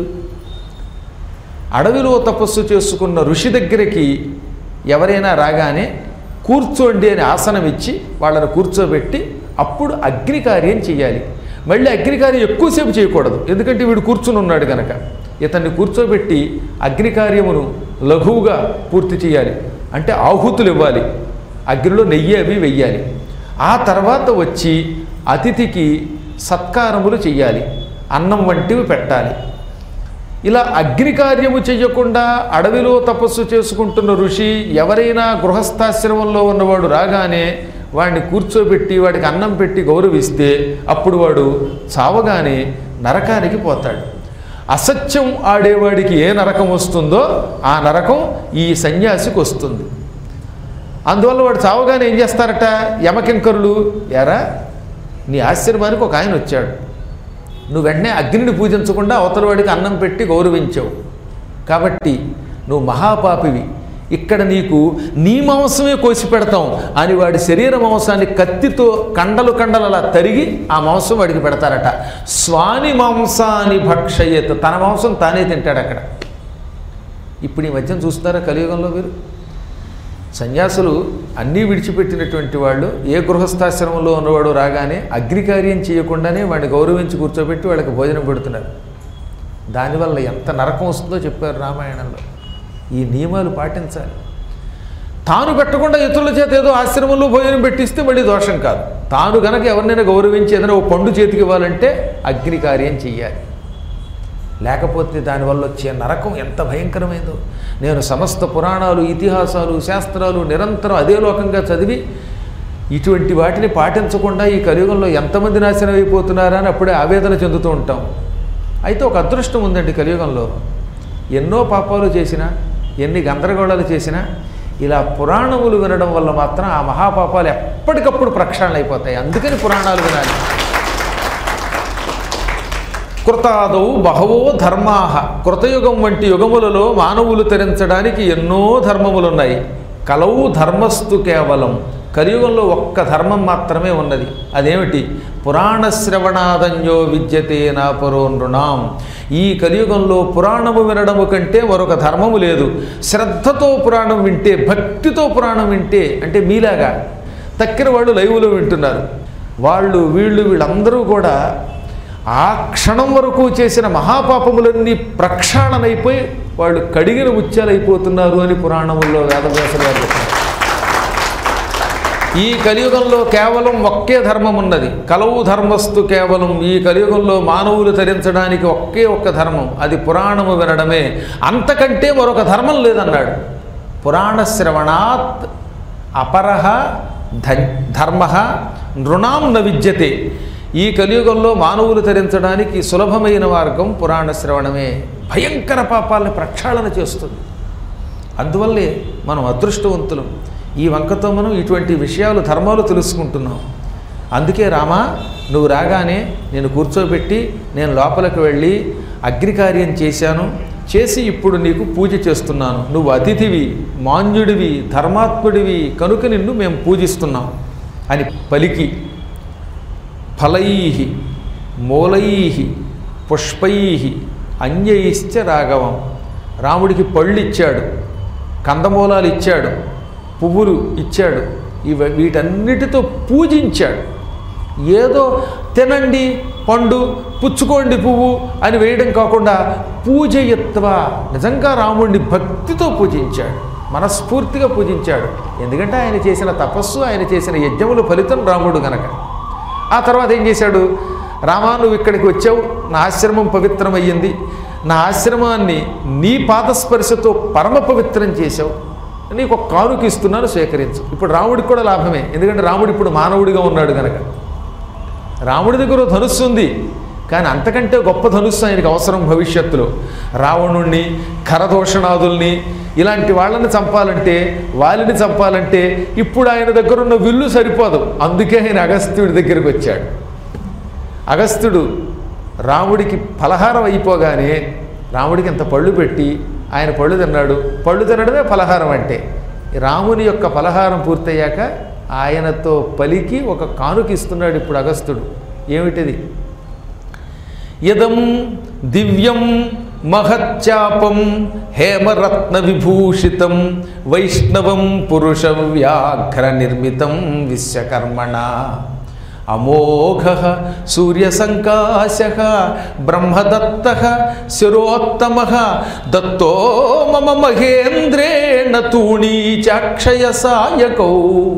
అడవిలో తపస్సు చేసుకున్న ఋషి దగ్గరికి ఎవరైనా రాగానే కూర్చోండి అని ఆసనం ఇచ్చి వాళ్ళని కూర్చోబెట్టి అప్పుడు అగ్ని కార్యం చేయాలి మళ్ళీ అగ్ని కార్యం ఎక్కువసేపు చేయకూడదు ఎందుకంటే వీడు కూర్చుని ఉన్నాడు కనుక ఇతన్ని కూర్చోబెట్టి అగ్ని కార్యమును లఘువుగా పూర్తి చేయాలి అంటే ఆహుతులు ఇవ్వాలి అగ్నిలో నెయ్యి అవి వెయ్యాలి ఆ తర్వాత వచ్చి అతిథికి సత్కారములు చెయ్యాలి అన్నం వంటివి పెట్టాలి ఇలా అగ్ని కార్యము చెయ్యకుండా అడవిలో తపస్సు చేసుకుంటున్న ఋషి ఎవరైనా గృహస్థాశ్రమంలో ఉన్నవాడు రాగానే వాడిని కూర్చోబెట్టి వాడికి అన్నం పెట్టి గౌరవిస్తే అప్పుడు వాడు చావగానే నరకానికి పోతాడు అసత్యం ఆడేవాడికి ఏ నరకం వస్తుందో ఆ నరకం ఈ సన్యాసికి వస్తుంది అందువల్ల వాడు చావగానే ఏం చేస్తారట యమకింకరులు ఎరా నీ ఆశ్రమానికి ఒక ఆయన వచ్చాడు నువ్వు వెంటనే అగ్నిని పూజించకుండా అవతల వాడికి అన్నం పెట్టి గౌరవించావు కాబట్టి నువ్వు మహాపాపివి ఇక్కడ నీకు నీ మాంసమే కోసి పెడతాం అని వాడి శరీర మాంసాన్ని కత్తితో కండలు కండలు అలా తరిగి ఆ మాంసం వాడికి పెడతారట స్వాని మాంసాన్ని భక్షయేత్ తన మాంసం తానే తింటాడు అక్కడ ఇప్పుడు ఈ మధ్యన చూస్తారా కలియుగంలో మీరు సన్యాసులు అన్నీ విడిచిపెట్టినటువంటి వాళ్ళు ఏ గృహస్థాశ్రమంలో ఉన్నవాడు రాగానే అగ్నికార్యం చేయకుండానే వాడిని గౌరవించి కూర్చోబెట్టి వాళ్ళకి భోజనం పెడుతున్నారు దానివల్ల ఎంత నరకం వస్తుందో చెప్పారు రామాయణంలో ఈ నియమాలు పాటించాలి తాను పెట్టకుండా ఇతరుల చేత ఏదో ఆశ్రమంలో భోజనం పెట్టిస్తే మళ్ళీ దోషం కాదు తాను గనక ఎవరినైనా గౌరవించి ఏదైనా ఓ పండు చేతికి ఇవ్వాలంటే అగ్ని కార్యం చెయ్యాలి లేకపోతే దానివల్ల వచ్చే నరకం ఎంత భయంకరమైందో నేను సమస్త పురాణాలు ఇతిహాసాలు శాస్త్రాలు నిరంతరం అదే లోకంగా చదివి ఇటువంటి వాటిని పాటించకుండా ఈ కలియుగంలో ఎంతమంది నాశనం అయిపోతున్నారా అని అప్పుడే ఆవేదన చెందుతూ ఉంటాం అయితే ఒక అదృష్టం ఉందండి కలియుగంలో ఎన్నో పాపాలు చేసినా ఎన్ని గందరగోళాలు చేసినా ఇలా పురాణములు వినడం వల్ల మాత్రం ఆ మహాపాపాలు ఎప్పటికప్పుడు ప్రక్షాళన అయిపోతాయి అందుకని పురాణాలు వినాలి కృతాదౌ బహవో ధర్మాహ కృతయుగం వంటి యుగములలో మానవులు తరించడానికి ఎన్నో ధర్మములున్నాయి కలవు ధర్మస్తు కేవలం కలియుగంలో ఒక్క ధర్మం మాత్రమే ఉన్నది అదేమిటి పురాణ శ్రవణాదన్యో విద్యతే నా పరో నృణాం ఈ కలియుగంలో పురాణము వినడము కంటే మరొక ధర్మము లేదు శ్రద్ధతో పురాణం వింటే భక్తితో పురాణం వింటే అంటే మీలాగా తక్కిన వాళ్ళు లైవ్లో వింటున్నారు వాళ్ళు వీళ్ళు వీళ్ళందరూ కూడా ఆ క్షణం వరకు చేసిన మహాపాపములన్నీ ప్రక్షాళనైపోయి వాళ్ళు కడిగిన ముత్యాలైపోతున్నారు అని పురాణముల్లో వేదవ్యాసులు గారు చెప్పారు ఈ కలియుగంలో కేవలం ఒకే ధర్మం ఉన్నది కలవు ధర్మస్తు కేవలం ఈ కలియుగంలో మానవులు తరించడానికి ఒకే ఒక్క ధర్మం అది పురాణము వినడమే అంతకంటే మరొక ధర్మం లేదన్నాడు పురాణ శ్రవణాత్ అపరహ ధర్మ నృణాం న విద్యతే ఈ కలియుగంలో మానవులు తరించడానికి సులభమైన మార్గం పురాణ శ్రవణమే భయంకర పాపాలను ప్రక్షాళన చేస్తుంది అందువల్లే మనం అదృష్టవంతులం ఈ వంకతో మనం ఇటువంటి విషయాలు ధర్మాలు తెలుసుకుంటున్నాం అందుకే రామా నువ్వు రాగానే నేను కూర్చోబెట్టి నేను లోపలికి వెళ్ళి అగ్నికార్యం చేశాను చేసి ఇప్పుడు నీకు పూజ చేస్తున్నాను నువ్వు అతిథివి మాన్యుడివి ధర్మాత్ముడివి కనుక నిన్ను మేము పూజిస్తున్నాం అని పలికి ఫలై మూలై పుష్పై అన్యైశ్చ రాఘవం రాముడికి పళ్ళు ఇచ్చాడు కందమూలాలు ఇచ్చాడు పువ్వులు ఇచ్చాడు ఇవ వీటన్నిటితో పూజించాడు ఏదో తినండి పండు పుచ్చుకోండి పువ్వు అని వేయడం కాకుండా పూజయత్వ నిజంగా రాముడిని భక్తితో పూజించాడు మనస్ఫూర్తిగా పూజించాడు ఎందుకంటే ఆయన చేసిన తపస్సు ఆయన చేసిన యజ్ఞముల ఫలితం రాముడు గనక ఆ తర్వాత ఏం చేశాడు రామా నువ్వు ఇక్కడికి వచ్చావు నా ఆశ్రమం పవిత్రమయ్యింది నా ఆశ్రమాన్ని నీ పాదస్పర్శతో పరమ పవిత్రం చేశావు నీకు ఒక కానుక ఇస్తున్నాను స్వీకరించు ఇప్పుడు రాముడికి కూడా లాభమే ఎందుకంటే రాముడు ఇప్పుడు మానవుడిగా ఉన్నాడు కనుక రాముడి దగ్గర ఓ ధనుస్సు ఉంది కానీ అంతకంటే గొప్ప ధనుస్సు ఆయనకి అవసరం భవిష్యత్తులో రావణుణ్ణి ఖరదోషణాదుల్ని ఇలాంటి వాళ్ళని చంపాలంటే వాలిని చంపాలంటే ఇప్పుడు ఆయన దగ్గర ఉన్న విల్లు సరిపోదు అందుకే ఆయన అగస్త్యుడి దగ్గరికి వచ్చాడు అగస్త్యుడు రాముడికి పలహారం అయిపోగానే రాముడికి ఇంత పళ్ళు పెట్టి ఆయన పళ్ళు తిన్నాడు పళ్ళు తినడమే పలహారం అంటే రాముని యొక్క పలహారం పూర్తయ్యాక ఆయనతో పలికి ఒక కానుక ఇస్తున్నాడు ఇప్పుడు అగస్త్యుడు ఏమిటిది యదం దివ్యం మహచ్చాపం హేమరత్న విభూషితం వైష్ణవం పురుష వ్యాఘ్ర నిర్మితం విశ్వకర్మణ అమోఘ సూర్యసంకాశ బ్రహ్మదత్త శిరోత్తమ దత్తో మమ మహేంద్రేణ తూణీచాక్షయ సాయకౌ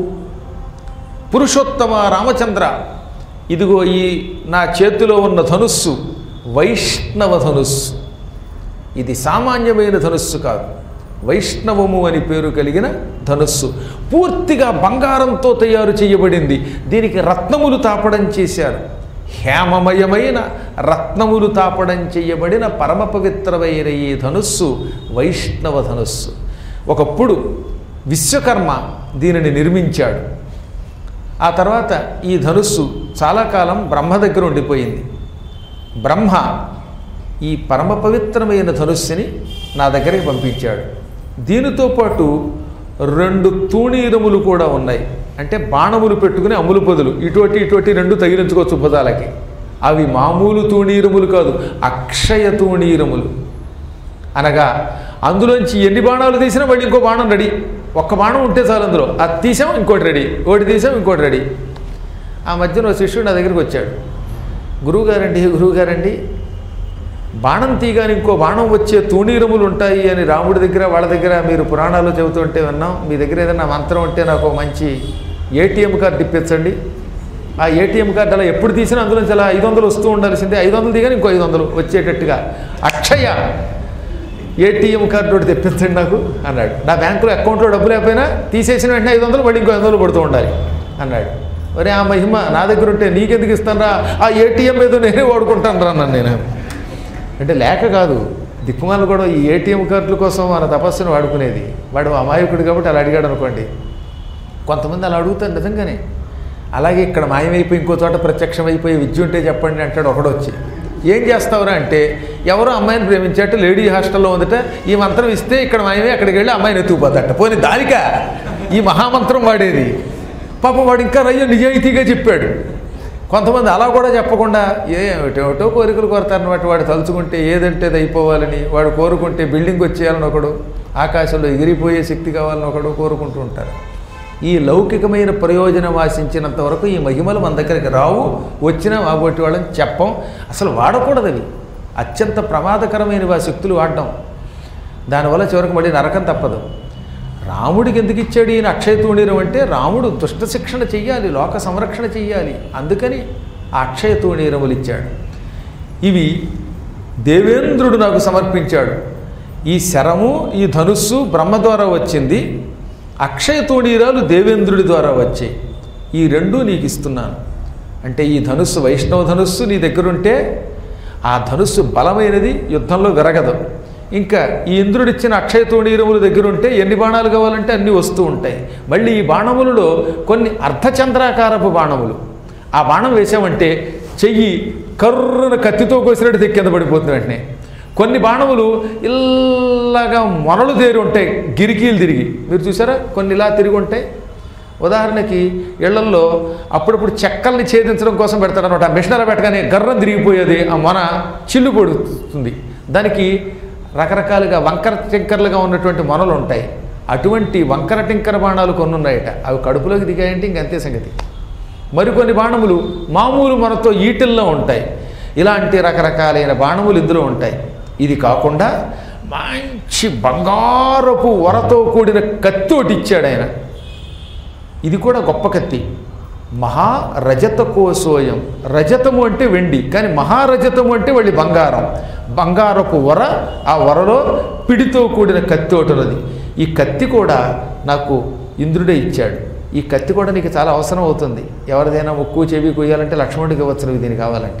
పురుషోత్తమ రామచంద్ర ఇదిగో ఈ నా చేతిలో ఉన్న ధనుస్సు వైష్ణవ ధనుస్సు ఇది సామాన్యమైన ధనుస్సు కాదు వైష్ణవము అని పేరు కలిగిన ధనుస్సు పూర్తిగా బంగారంతో తయారు చేయబడింది దీనికి రత్నములు తాపడం చేశారు హేమమయమైన రత్నములు తాపడం చేయబడిన పరమ పవిత్రమైన ఈ ధనుస్సు వైష్ణవ ధనుస్సు ఒకప్పుడు విశ్వకర్మ దీనిని నిర్మించాడు ఆ తర్వాత ఈ ధనుస్సు చాలా కాలం బ్రహ్మ దగ్గర ఉండిపోయింది బ్రహ్మ ఈ పరమ పవిత్రమైన ధనుస్సుని నా దగ్గరికి పంపించాడు దీనితో పాటు రెండు తూణీరములు కూడా ఉన్నాయి అంటే బాణములు పెట్టుకుని అమ్ములు పొదులు ఇటువంటి ఇటువంటి రెండు తగిలించుకోవచ్చు భుజాలకి అవి మామూలు తూణీరములు కాదు అక్షయ తూణీరములు అనగా అందులోంచి ఎన్ని బాణాలు తీసినా మళ్ళీ ఇంకో బాణం రెడీ ఒక్క బాణం ఉంటే చాలు అందులో అది తీసాం ఇంకోటి రెడీ ఒకటి తీసాం ఇంకోటి రెడీ ఆ మధ్యన ఓ శిష్యుడు నా దగ్గరికి వచ్చాడు గురువుగారండి గురువుగారండి బాణం తీగాని ఇంకో బాణం వచ్చే తూణీరములు ఉంటాయి అని రాముడి దగ్గర వాళ్ళ దగ్గర మీరు పురాణాలు చెబుతుంటే విన్నాం మీ దగ్గర ఏదైనా మంత్రం ఉంటే నాకు ఒక మంచి ఏటీఎం కార్డు ఇప్పించండి ఆ ఏటీఎం కార్డు అలా ఎప్పుడు తీసినా అందులో చాలా ఐదు వందలు వస్తూ ఉండాల్సిందే ఐదు వందలు దిగాని ఇంకో ఐదు వందలు వచ్చేటట్టుగా అక్షయ ఏటీఎం కార్డు ఒకటి తెప్పించండి నాకు అన్నాడు నా బ్యాంకులో అకౌంట్లో డబ్బు లేకపోయినా తీసేసిన వెంటనే ఐదు వందలు మళ్ళీ ఇంకో ఐదు వందలు పడుతూ ఉండాలి అన్నాడు ఒరే ఆ మహిమ నా దగ్గర ఉంటే నీకెందుకు ఇస్తాను రా ఆ ఏటీఎం ఏదో నేనే వాడుకుంటాను రా అన్నాను నేను అంటే లేక కాదు దిక్కుమాలు కూడా ఈ ఏటీఎం కార్డుల కోసం మన తపస్సును వాడుకునేది వాడు అమాయకుడు కాబట్టి అలా అడిగాడు అనుకోండి కొంతమంది అలా అడుగుతారు నిజంగానే అలాగే ఇక్కడ మాయమైపోయి ఇంకో చోట ప్రత్యక్షమైపోయి విద్య ఉంటే చెప్పండి అంటాడు ఒకడు వచ్చి ఏం చేస్తావురా అంటే ఎవరో అమ్మాయిని ప్రేమించాట లేడీ హాస్టల్లో ఉందట ఈ మంత్రం ఇస్తే ఇక్కడ మాయమై అక్కడికి వెళ్ళి అమ్మాయిని ఎత్తుకుపోతాట పోనీ దానిక ఈ మహామంత్రం వాడేది పాపం వాడు ఇంకా రయ్య నిజాయితీగా చెప్పాడు కొంతమంది అలా కూడా చెప్పకుండా ఏమిటేమిటో కోరికలు కోరతారనమాట వాడు తలుచుకుంటే ఏదంటే అది అయిపోవాలని వాడు కోరుకుంటే బిల్డింగ్ వచ్చేయాలని ఒకడు ఆకాశంలో ఎగిరిపోయే శక్తి కావాలని ఒకడు కోరుకుంటూ ఉంటారు ఈ లౌకికమైన ప్రయోజనం ఆశించినంత వరకు ఈ మహిమలు మన దగ్గరికి రావు వచ్చినా వాగొట్టి వాళ్ళని చెప్పం అసలు వాడకూడదు అవి అత్యంత ప్రమాదకరమైనవి ఆ శక్తులు వాడడం దానివల్ల చివరికి మళ్ళీ నరకం తప్పదు రాముడికి ఎందుకు ఇచ్చాడు ఈయన అక్షయ తూణీరం అంటే రాముడు దుష్ట శిక్షణ చెయ్యాలి లోక సంరక్షణ చెయ్యాలి అందుకని ఆ అక్షయ తూణీరములు ఇచ్చాడు ఇవి దేవేంద్రుడు నాకు సమర్పించాడు ఈ శరము ఈ ధనుస్సు బ్రహ్మ ద్వారా వచ్చింది అక్షయ తూణీరాలు దేవేంద్రుడి ద్వారా వచ్చాయి ఈ రెండూ నీకు ఇస్తున్నాను అంటే ఈ ధనుస్సు వైష్ణవ ధనుస్సు నీ దగ్గరుంటే ఆ ధనుస్సు బలమైనది యుద్ధంలో విరగదు ఇంకా ఈ ఇంద్రుడిచ్చిన అక్షయ తూణీరముల దగ్గర ఉంటే ఎన్ని బాణాలు కావాలంటే అన్నీ వస్తూ ఉంటాయి మళ్ళీ ఈ బాణములలో కొన్ని అర్ధచంద్రాకారపు బాణములు ఆ బాణం వేసామంటే చెయ్యి కర్రున కత్తితో కోసినట్టు తెక్కి కింద పడిపోతుంది వెంటనే కొన్ని బాణములు ఇలాగా మొనలు తేరి ఉంటాయి గిరికీలు తిరిగి మీరు చూసారా కొన్ని ఇలా తిరిగి ఉంటాయి ఉదాహరణకి ఇళ్లల్లో అప్పుడప్పుడు చెక్కల్ని ఛేదించడం కోసం పెడతారనమాట ఆ మిషన్ అలా పెట్టగానే గర్రం తిరిగిపోయేది ఆ మొన చిల్లు పడుతుంది దానికి రకరకాలుగా వంకర టింకర్లుగా ఉన్నటువంటి మొనలు ఉంటాయి అటువంటి వంకర టింకర బాణాలు కొన్ని ఉన్నాయట అవి కడుపులోకి దిగాయంటే ఇంకంతే సంగతి మరికొన్ని బాణములు మామూలు మనతో ఈటిల్లో ఉంటాయి ఇలాంటి రకరకాలైన బాణములు ఇందులో ఉంటాయి ఇది కాకుండా మంచి బంగారపు వరతో కూడిన కత్తి ఒకటి ఇచ్చాడు ఆయన ఇది కూడా గొప్ప కత్తి మహా రజత కోసోయం రజతము అంటే వెండి కానీ మహారజతము అంటే వాళ్ళి బంగారం బంగారపు వర ఆ వరలో పిడితో కూడిన కత్తి ఒకటి ఉన్నది ఈ కత్తి కూడా నాకు ఇంద్రుడే ఇచ్చాడు ఈ కత్తి కూడా నీకు చాలా అవసరం అవుతుంది ఎవరిదైనా ముక్కు చెవి కొయ్యాలంటే లక్ష్మణుడికి ఇవ్వచ్చు దీనికి కావాలంటే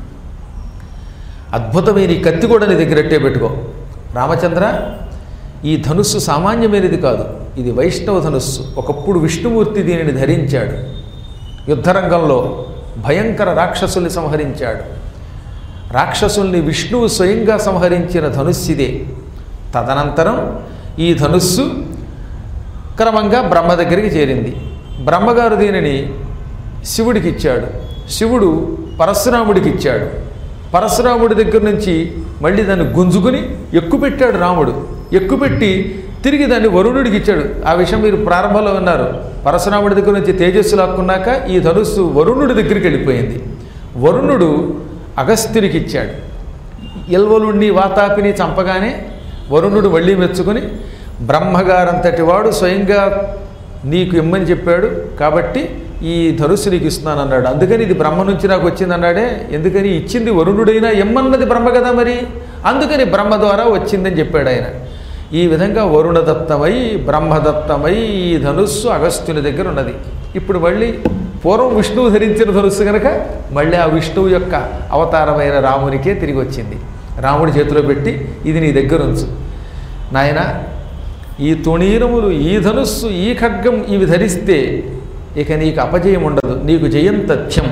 అద్భుతమైన ఈ కత్తి కూడా నీ దగ్గరట్టే పెట్టుకో రామచంద్ర ఈ ధనుస్సు సామాన్యమైనది కాదు ఇది వైష్ణవ ధనుస్సు ఒకప్పుడు విష్ణుమూర్తి దీనిని ధరించాడు యుద్ధరంగంలో భయంకర రాక్షసుల్ని సంహరించాడు రాక్షసుల్ని విష్ణువు స్వయంగా సంహరించిన ధనుస్సిదే తదనంతరం ఈ ధనుస్సు క్రమంగా బ్రహ్మ దగ్గరికి చేరింది బ్రహ్మగారు దీనిని శివుడికి ఇచ్చాడు శివుడు పరశురాముడికి ఇచ్చాడు పరశురాముడి దగ్గర నుంచి మళ్ళీ దాన్ని గుంజుకుని ఎక్కుపెట్టాడు రాముడు ఎక్కుపెట్టి తిరిగి దాన్ని వరుణుడికి ఇచ్చాడు ఆ విషయం మీరు ప్రారంభంలో విన్నారు పరశురాముడి దగ్గర నుంచి తేజస్సు లాక్కున్నాక ఈ ధనుస్సు వరుణుడి దగ్గరికి వెళ్ళిపోయింది వరుణుడు అగస్త్యునికి ఇచ్చాడు ఎల్వలుణ్ణి వాతాపిని చంపగానే వరుణుడు మళ్ళీ మెచ్చుకొని బ్రహ్మగారంతటి వాడు స్వయంగా నీకు ఇమ్మని చెప్పాడు కాబట్టి ఈ ధనుస్సు నీకు ఇస్తున్నాను అన్నాడు అందుకని ఇది బ్రహ్మ నుంచి నాకు వచ్చింది అన్నాడే ఎందుకని ఇచ్చింది వరుణుడైనా ఎమ్మన్నది బ్రహ్మ కదా మరి అందుకని బ్రహ్మ ద్వారా వచ్చిందని చెప్పాడు ఆయన ఈ విధంగా వరుణదత్తమై బ్రహ్మదత్తమై ఈ ధనుస్సు అగస్త్యుని దగ్గర ఉన్నది ఇప్పుడు మళ్ళీ పూర్వం విష్ణువు ధరించిన ధనుస్సు కనుక మళ్ళీ ఆ విష్ణువు యొక్క అవతారమైన రామునికే తిరిగి వచ్చింది రాముడి చేతిలో పెట్టి ఇది నీ దగ్గర ఉంచు నాయన ఈ తుణీరములు ఈ ధనుస్సు ఈ ఖడ్గం ఇవి ధరిస్తే ఇక నీకు అపజయం ఉండదు నీకు జయం తథ్యం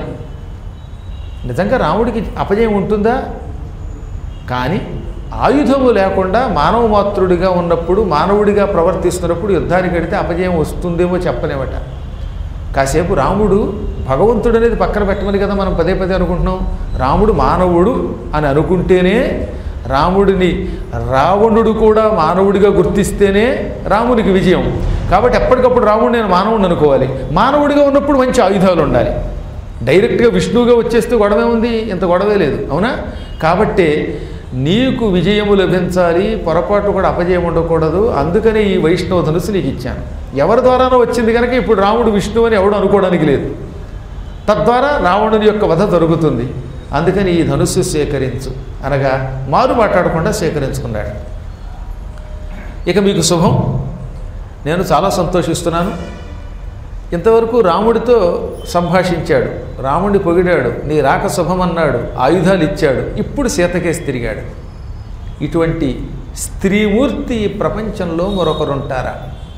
నిజంగా రాముడికి అపజయం ఉంటుందా కానీ ఆయుధము లేకుండా మానవ మాతృడిగా ఉన్నప్పుడు మానవుడిగా ప్రవర్తిస్తున్నప్పుడు యుద్ధానికి వెడితే అపజయం వస్తుందేమో చెప్పలేమట కాసేపు రాముడు భగవంతుడు అనేది పక్కన పెట్టమని కదా మనం పదే పదే అనుకుంటున్నాం రాముడు మానవుడు అని అనుకుంటేనే రాముడిని రావణుడు కూడా మానవుడిగా గుర్తిస్తేనే రామునికి విజయం కాబట్టి ఎప్పటికప్పుడు రాముడు నేను మానవుడిని అనుకోవాలి మానవుడిగా ఉన్నప్పుడు మంచి ఆయుధాలు ఉండాలి డైరెక్ట్గా విష్ణువుగా వచ్చేస్తే గొడవే ఉంది ఇంత గొడవే లేదు అవునా కాబట్టి నీకు విజయము లభించాలి పొరపాటు కూడా అపజయం ఉండకూడదు అందుకనే ఈ వైష్ణవ ధనుసు నీకు ఇచ్చాను ఎవరి ద్వారానో వచ్చింది కనుక ఇప్పుడు రాముడు విష్ణువు అని ఎవడు అనుకోవడానికి లేదు తద్వారా రావణుని యొక్క వధ జరుగుతుంది అందుకని ఈ ధనుస్సు సేకరించు అనగా మారు మాట్లాడకుండా సేకరించుకున్నాడు ఇక మీకు శుభం నేను చాలా సంతోషిస్తున్నాను ఇంతవరకు రాముడితో సంభాషించాడు రాముడిని పొగిడాడు నీ రాక శుభమన్నాడు ఆయుధాలు ఇచ్చాడు ఇప్పుడు సీతకేసి తిరిగాడు ఇటువంటి స్త్రీమూర్తి ఈ ప్రపంచంలో మరొకరుంటారా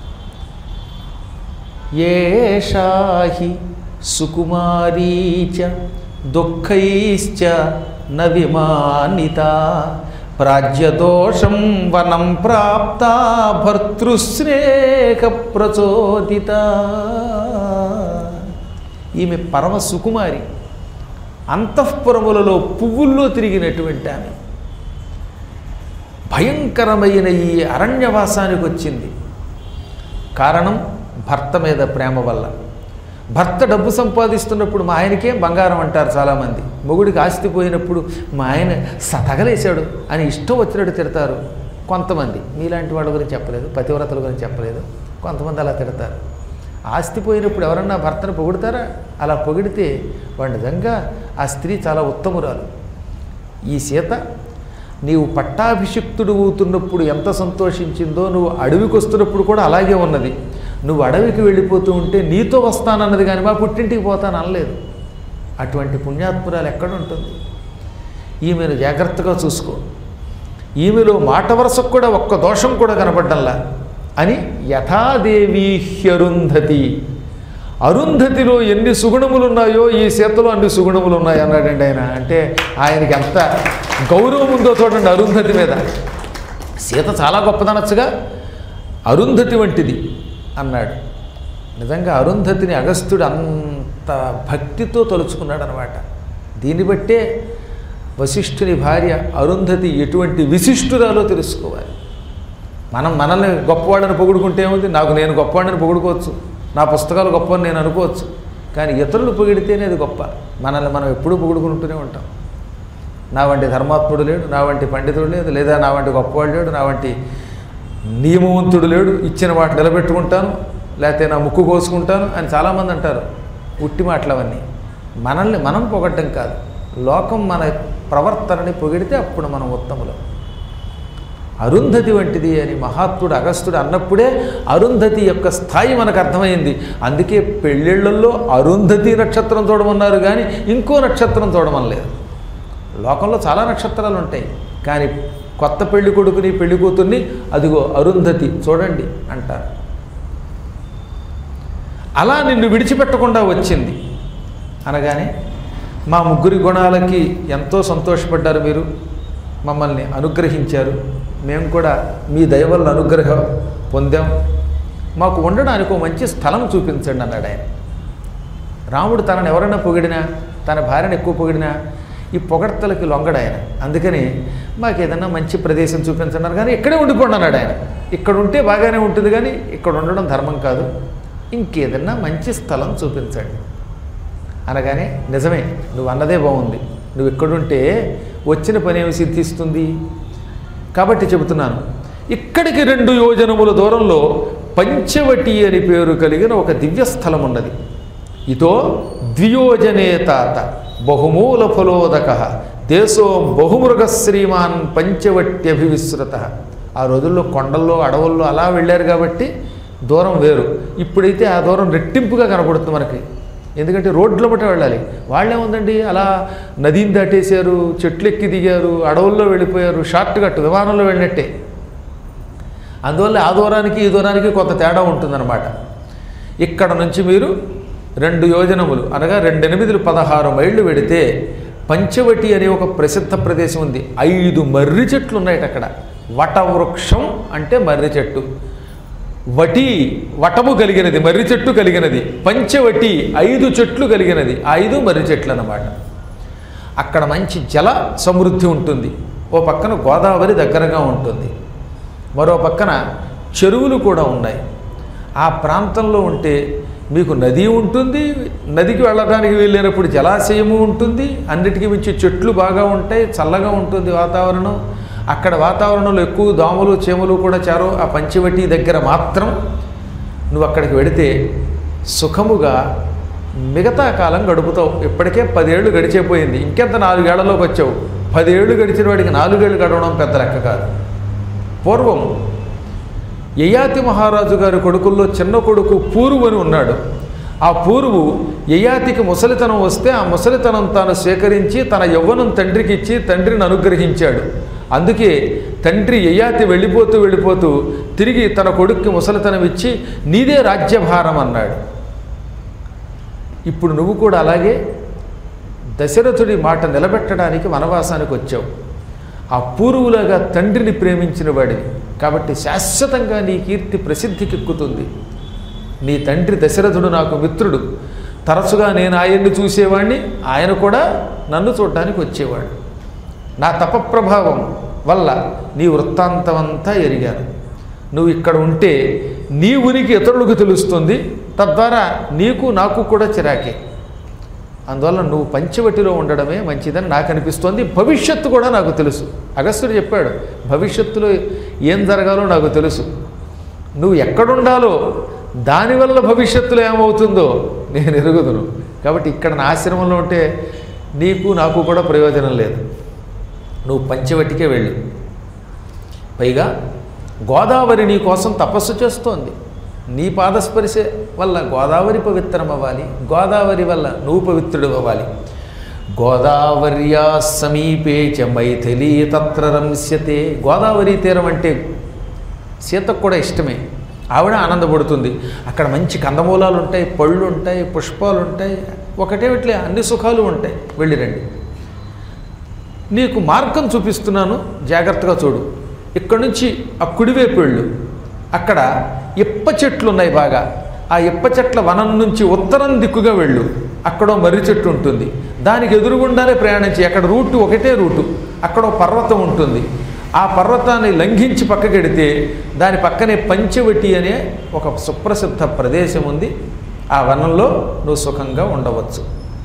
ఏషాహి సుకుమారీచ దుఃఖైశ్చ న విమానిత ప్రాజ్యదోషం వనం ప్రాప్త భర్తృశ్రేక ప్రచోదిత ఈమె పరమ సుకుమారి అంతఃపురములలో పువ్వుల్లో తిరిగినటువంటి ఆమె భయంకరమైన ఈ అరణ్యవాసానికి వచ్చింది కారణం భర్త మీద ప్రేమ వల్ల భర్త డబ్బు సంపాదిస్తున్నప్పుడు మా ఆయనకే బంగారం అంటారు చాలామంది మొగుడికి ఆస్తి పోయినప్పుడు మా ఆయన సతగలేశాడు అని ఇష్టం వచ్చినట్టు తిడతారు కొంతమంది మీలాంటి వాళ్ళ గురించి చెప్పలేదు పతివ్రతల గురించి చెప్పలేదు కొంతమంది అలా తిడతారు ఆస్తి పోయినప్పుడు ఎవరన్నా భర్తను పొగుడతారా అలా పొగిడితే వాడు నిజంగా ఆ స్త్రీ చాలా ఉత్తమురాలు ఈ సీత నీవు పట్టాభిషిక్తుడు అవుతున్నప్పుడు ఎంత సంతోషించిందో నువ్వు అడవికి వస్తున్నప్పుడు కూడా అలాగే ఉన్నది నువ్వు అడవికి వెళ్ళిపోతూ ఉంటే నీతో వస్తానన్నది కానీ మా పుట్టింటికి పోతాను అనలేదు అటువంటి పుణ్యాత్మురాలు ఎక్కడ ఉంటుంది ఈమెను జాగ్రత్తగా చూసుకో ఈమెలో మాట వరసకు కూడా ఒక్క దోషం కూడా కనపడ్డంలా అని యథాదేవి హ్యరుంధతి అరుంధతిలో ఎన్ని సుగుణములు ఉన్నాయో ఈ సీతలో అన్ని సుగుణములు ఉన్నాయి అన్నాడండి ఆయన అంటే ఆయనకి ఎంత గౌరవం ఉందో చూడండి అరుంధతి మీద సీత చాలా గొప్పదనొచ్చుగా అరుంధతి వంటిది అన్నాడు నిజంగా అరుంధతిని అగస్త్యుడు అంత భక్తితో తలుచుకున్నాడు అనమాట దీన్ని బట్టే వశిష్ఠుని భార్య అరుంధతి ఎటువంటి విశిష్టురాలో తెలుసుకోవాలి మనం మనల్ని గొప్పవాడని పొగుడుకుంటే ఏముంది నాకు నేను గొప్పవాడిని పొగుడుకోవచ్చు నా పుస్తకాలు గొప్ప నేను అనుకోవచ్చు కానీ ఇతరులు పొగిడితేనే అది గొప్ప మనల్ని మనం ఎప్పుడూ పొగుడుకుంటూనే ఉంటాం నా వంటి ధర్మాత్ముడు లేడు నా వంటి పండితుడు లేదు లేదా నా వంటి గొప్పవాడు లేడు నా వంటి నియమవంతుడు లేడు ఇచ్చిన మాట నిలబెట్టుకుంటాను లేకపోతే నా ముక్కు కోసుకుంటాను అని చాలామంది అంటారు ఉట్టి మాటలు అవన్నీ మనల్ని మనం పొగడ్డం కాదు లోకం మన ప్రవర్తనని పొగిడితే అప్పుడు మనం ఉత్తములం అరుంధతి వంటిది అని మహాత్ముడు అగస్త్యుడు అన్నప్పుడే అరుంధతి యొక్క స్థాయి మనకు అర్థమైంది అందుకే పెళ్ళిళ్ళల్లో అరుంధతి నక్షత్రం చూడమన్నారు కానీ ఇంకో నక్షత్రం చూడమనలేదు లోకంలో చాలా నక్షత్రాలు ఉంటాయి కానీ కొత్త పెళ్లి కొడుకుని పెళ్లి కూతుర్ని అదిగో అరుంధతి చూడండి అంటారు అలా నిన్ను విడిచిపెట్టకుండా వచ్చింది అనగానే మా ముగ్గురి గుణాలకి ఎంతో సంతోషపడ్డారు మీరు మమ్మల్ని అనుగ్రహించారు మేము కూడా మీ దయ వల్ల అనుగ్రహం పొందాం మాకు ఉండడానికి ఒక మంచి స్థలం చూపించండి అన్నాడు ఆయన రాముడు తనని ఎవరైనా పొగిడినా తన భార్యను ఎక్కువ పొగిడినా ఈ పొగడ్తలకి లొంగడు ఆయన అందుకని మాకు ఏదన్నా మంచి ప్రదేశం చూపించన్నారు కానీ ఇక్కడే ఉండిపోండి అన్నాడు ఆయన ఇక్కడ ఉంటే బాగానే ఉంటుంది కానీ ఇక్కడ ఉండడం ధర్మం కాదు ఇంకేదన్నా మంచి స్థలం చూపించండి అనగానే నిజమే నువ్వు అన్నదే బాగుంది నువ్వు ఇక్కడుంటే వచ్చిన పని ఏమి సిద్ధిస్తుంది కాబట్టి చెబుతున్నాను ఇక్కడికి రెండు యోజనముల దూరంలో పంచవటి అని పేరు కలిగిన ఒక దివ్యస్థలం ఉన్నది ఇతో ద్వియోజనే తాత బహుమూల ఫలోదక దేశో బహుమృగ శ్రీమాన్ పంచవట్యభివిశ్రుత ఆ రోజుల్లో కొండల్లో అడవుల్లో అలా వెళ్ళారు కాబట్టి దూరం వేరు ఇప్పుడైతే ఆ దూరం రెట్టింపుగా కనపడుతుంది మనకి ఎందుకంటే రోడ్ల మట వెళ్ళాలి వాళ్ళేముందండి అలా నదీని దాటేశారు చెట్లు ఎక్కి దిగారు అడవుల్లో వెళ్ళిపోయారు షార్ట్ కట్ విమానంలో వెళ్ళినట్టే అందువల్ల ఆ దూరానికి ఈ దూరానికి కొంత తేడా ఉంటుందన్నమాట ఇక్కడ నుంచి మీరు రెండు యోజనములు అనగా రెండు ఎనిమిదిలు పదహారు మైళ్ళు వెడితే పంచవటి అనే ఒక ప్రసిద్ధ ప్రదేశం ఉంది ఐదు మర్రి చెట్లు ఉన్నాయట అక్కడ వటవృక్షం అంటే మర్రి చెట్టు వటి వటము కలిగినది మర్రి చెట్టు కలిగినది పంచవటి ఐదు చెట్లు కలిగినది ఆ ఐదు మర్రి చెట్లు అన్నమాట అక్కడ మంచి జల సమృద్ధి ఉంటుంది ఓ పక్కన గోదావరి దగ్గరగా ఉంటుంది మరో పక్కన చెరువులు కూడా ఉన్నాయి ఆ ప్రాంతంలో ఉంటే మీకు నది ఉంటుంది నదికి వెళ్ళడానికి వెళ్ళినప్పుడు జలాశయము ఉంటుంది అన్నిటికీ మించి చెట్లు బాగా ఉంటాయి చల్లగా ఉంటుంది వాతావరణం అక్కడ వాతావరణంలో ఎక్కువ దోమలు చీమలు కూడా చేరవు ఆ పంచవటి దగ్గర మాత్రం నువ్వు అక్కడికి వెడితే సుఖముగా మిగతా కాలం గడుపుతావు ఇప్పటికే పదేళ్ళు గడిచిపోయింది ఇంకెంత నాలుగేళ్లలోకి వచ్చావు పదేళ్ళు గడిచిన వాడికి నాలుగేళ్ళు గడవడం పెద్ద లెక్క కాదు పూర్వం యయాతి మహారాజు గారి కొడుకుల్లో చిన్న కొడుకు పూరువు అని ఉన్నాడు ఆ పూరువు యయాతికి ముసలితనం వస్తే ఆ ముసలితనం తాను స్వీకరించి తన యవ్వనం తండ్రికి ఇచ్చి తండ్రిని అనుగ్రహించాడు అందుకే తండ్రి యయాతి వెళ్ళిపోతూ వెళ్ళిపోతూ తిరిగి తన కొడుక్కి ముసలితనం ఇచ్చి నీదే రాజ్యభారం అన్నాడు ఇప్పుడు నువ్వు కూడా అలాగే దశరథుడి మాట నిలబెట్టడానికి వనవాసానికి వచ్చావు ఆ పూర్వులాగా తండ్రిని ప్రేమించిన వాడివి కాబట్టి శాశ్వతంగా నీ కీర్తి ప్రసిద్ధికెక్కుతుంది నీ తండ్రి దశరథుడు నాకు మిత్రుడు తరచుగా నేను ఆయన్ని చూసేవాడిని ఆయన కూడా నన్ను చూడడానికి వచ్చేవాడు నా తపప్రభావం వల్ల నీ వృత్తాంతమంతా ఎరిగాను నువ్వు ఇక్కడ ఉంటే నీ ఉనికి ఇతరులకు తెలుస్తుంది తద్వారా నీకు నాకు కూడా చిరాకే అందువల్ల నువ్వు పంచవటిలో ఉండడమే మంచిదని నాకు అనిపిస్తోంది భవిష్యత్తు కూడా నాకు తెలుసు అగస్త్యుడు చెప్పాడు భవిష్యత్తులో ఏం జరగాలో నాకు తెలుసు నువ్వు ఎక్కడుండాలో దానివల్ల భవిష్యత్తులో ఏమవుతుందో నేను ఎరుగుదును కాబట్టి ఇక్కడ నా ఆశ్రమంలో ఉంటే నీకు నాకు కూడా ప్రయోజనం లేదు నువ్వు పంచవటికే వెళ్ళు పైగా గోదావరి నీ కోసం తపస్సు చేస్తోంది నీ పాదస్పర్శ వల్ల గోదావరి పవిత్రం అవ్వాలి గోదావరి వల్ల నువ్వు పవిత్రుడు అవ్వాలి గోదావర్యా సమీపే చ మైథిలీ తత్ర రంస్యతే గోదావరి తీరం అంటే సీతకు కూడా ఇష్టమే ఆవిడ ఆనందపడుతుంది అక్కడ మంచి కందమూలాలు ఉంటాయి పళ్ళు ఉంటాయి పుష్పాలు ఉంటాయి ఒకటేమిట్లే అన్ని సుఖాలు ఉంటాయి వెళ్ళిరండి నీకు మార్గం చూపిస్తున్నాను జాగ్రత్తగా చూడు ఇక్కడ నుంచి ఆ కుడివైపు వెళ్ళు అక్కడ ఇప్ప చెట్లు ఉన్నాయి బాగా ఆ ఇప్ప చెట్ల వనం నుంచి ఉత్తరం దిక్కుగా వెళ్ళు అక్కడ ఓ మర్రి చెట్టు ఉంటుంది దానికి ఎదురుగుండానే ప్రయాణించి అక్కడ రూటు ఒకటే రూటు అక్కడ ఓ పర్వతం ఉంటుంది ఆ పర్వతాన్ని లంఘించి పక్కకెడితే దాని పక్కనే పంచవటి అనే ఒక సుప్రసిద్ధ ప్రదేశం ఉంది ఆ వనంలో నువ్వు సుఖంగా ఉండవచ్చు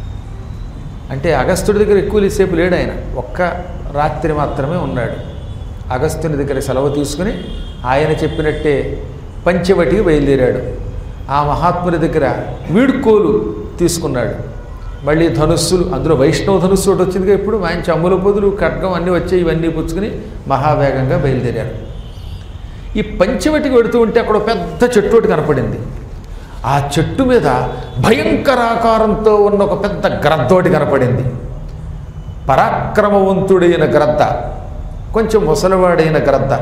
అంటే అగస్త్యుడి దగ్గర ఎక్కువ సేపు లేడు ఆయన ఒక్క రాత్రి మాత్రమే ఉన్నాడు అగస్త్యుని దగ్గర సెలవు తీసుకుని ఆయన చెప్పినట్టే పంచవటికి బయలుదేరాడు ఆ మహాత్ముని దగ్గర వీడుకోలు తీసుకున్నాడు మళ్ళీ ధనుస్సులు అందులో వైష్ణవ ధనుస్సు ఒకటి వచ్చిందిగా ఇప్పుడు మంచి అమ్ముల పొదులు ఖడ్గం అన్నీ వచ్చాయి ఇవన్నీ పుచ్చుకుని మహావేగంగా బయలుదేరారు ఈ పంచవటికి వెడుతూ ఉంటే అక్కడ ఒక పెద్ద చెట్టు ఒకటి కనపడింది ఆ చెట్టు మీద భయంకరాకారంతో ఉన్న ఒక పెద్ద గ్రద్ద ఒకటి కనపడింది పరాక్రమవంతుడైన గ్రద్ద కొంచెం ముసలివాడైన గ్రద్ద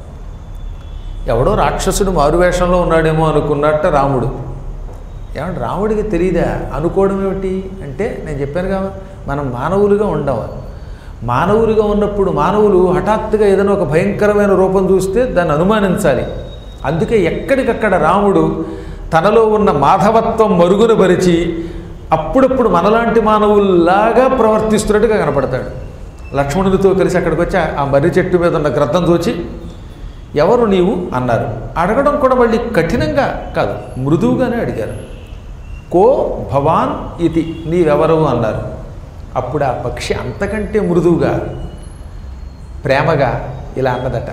ఎవడో రాక్షసుడు మారువేషంలో ఉన్నాడేమో అనుకున్నట్ట రాముడు ఏమంటే రాముడికి తెలియదా అనుకోవడం ఏమిటి అంటే నేను చెప్పాను కదా మనం మానవులుగా ఉండవు మానవులుగా ఉన్నప్పుడు మానవులు హఠాత్తుగా ఏదైనా ఒక భయంకరమైన రూపం చూస్తే దాన్ని అనుమానించాలి అందుకే ఎక్కడికక్కడ రాముడు తనలో ఉన్న మాధవత్వం మరుగున పరిచి అప్పుడప్పుడు మనలాంటి మానవుల్లాగా ప్రవర్తిస్తున్నట్టుగా కనపడతాడు లక్ష్మణుడితో కలిసి అక్కడికి వచ్చి ఆ మర్రి చెట్టు మీద ఉన్న గ్రద్దం చూచి ఎవరు నీవు అన్నారు అడగడం కూడా మళ్ళీ కఠినంగా కాదు మృదువుగానే అడిగారు కో భవాన్ ఇది నీవెవరు అన్నారు అప్పుడు ఆ పక్షి అంతకంటే మృదువుగా ప్రేమగా ఇలా అన్నదట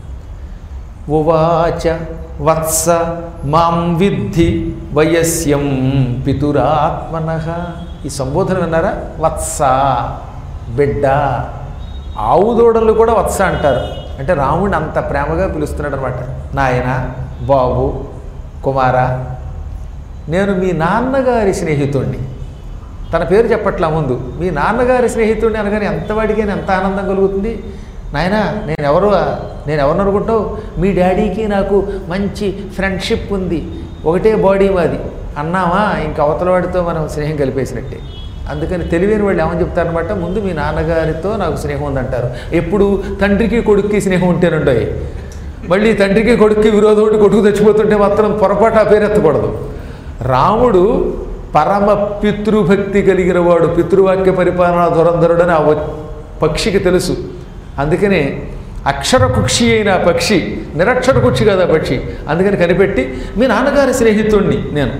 ఉవాచ వత్స మాం విద్ధి వయస్యం పితురాత్మన ఈ సంబోధన విన్నారా వత్స బిడ్డ ఆవు దూడలు కూడా వత్స అంటారు అంటే రాముడిని అంత ప్రేమగా పిలుస్తున్నాడు అనమాట నాయన బాబు కుమార నేను మీ నాన్నగారి స్నేహితుణ్ణి తన పేరు చెప్పట్లా ముందు మీ నాన్నగారి స్నేహితుడిని అనగానే ఎంతవాడికి ఎంత ఆనందం కలుగుతుంది నాయన నేను ఎవరు నేను ఎవరిని అనుకుంటావు మీ డాడీకి నాకు మంచి ఫ్రెండ్షిప్ ఉంది ఒకటే బాడీ మాది అన్నామా ఇంక అవతల వాడితో మనం స్నేహం కలిపేసినట్టే అందుకని తెలివైన వాళ్ళు ఏమని చెప్తారనమాట ముందు మీ నాన్నగారితో నాకు స్నేహం ఉందంటారు ఎప్పుడు తండ్రికి కొడుక్కి స్నేహం ఉంటేనుంటాయి మళ్ళీ తండ్రికి కొడుక్కి విరోధం ఉండి కొడుకు తెచ్చిపోతుంటే మాత్రం పొరపాటు ఆ పేరు ఎత్తకూడదు రాముడు పరమ పితృభక్తి కలిగిన వాడు పితృవాక్య పరిపాలన దురంధరుడని ఆ వ- పక్షికి తెలుసు అందుకనే అక్షర కుక్షి అయిన ఆ పక్షి నిరక్షర కుక్షి కదా ఆ పక్షి అందుకని కనిపెట్టి మీ నాన్నగారి స్నేహితుణ్ణి నేను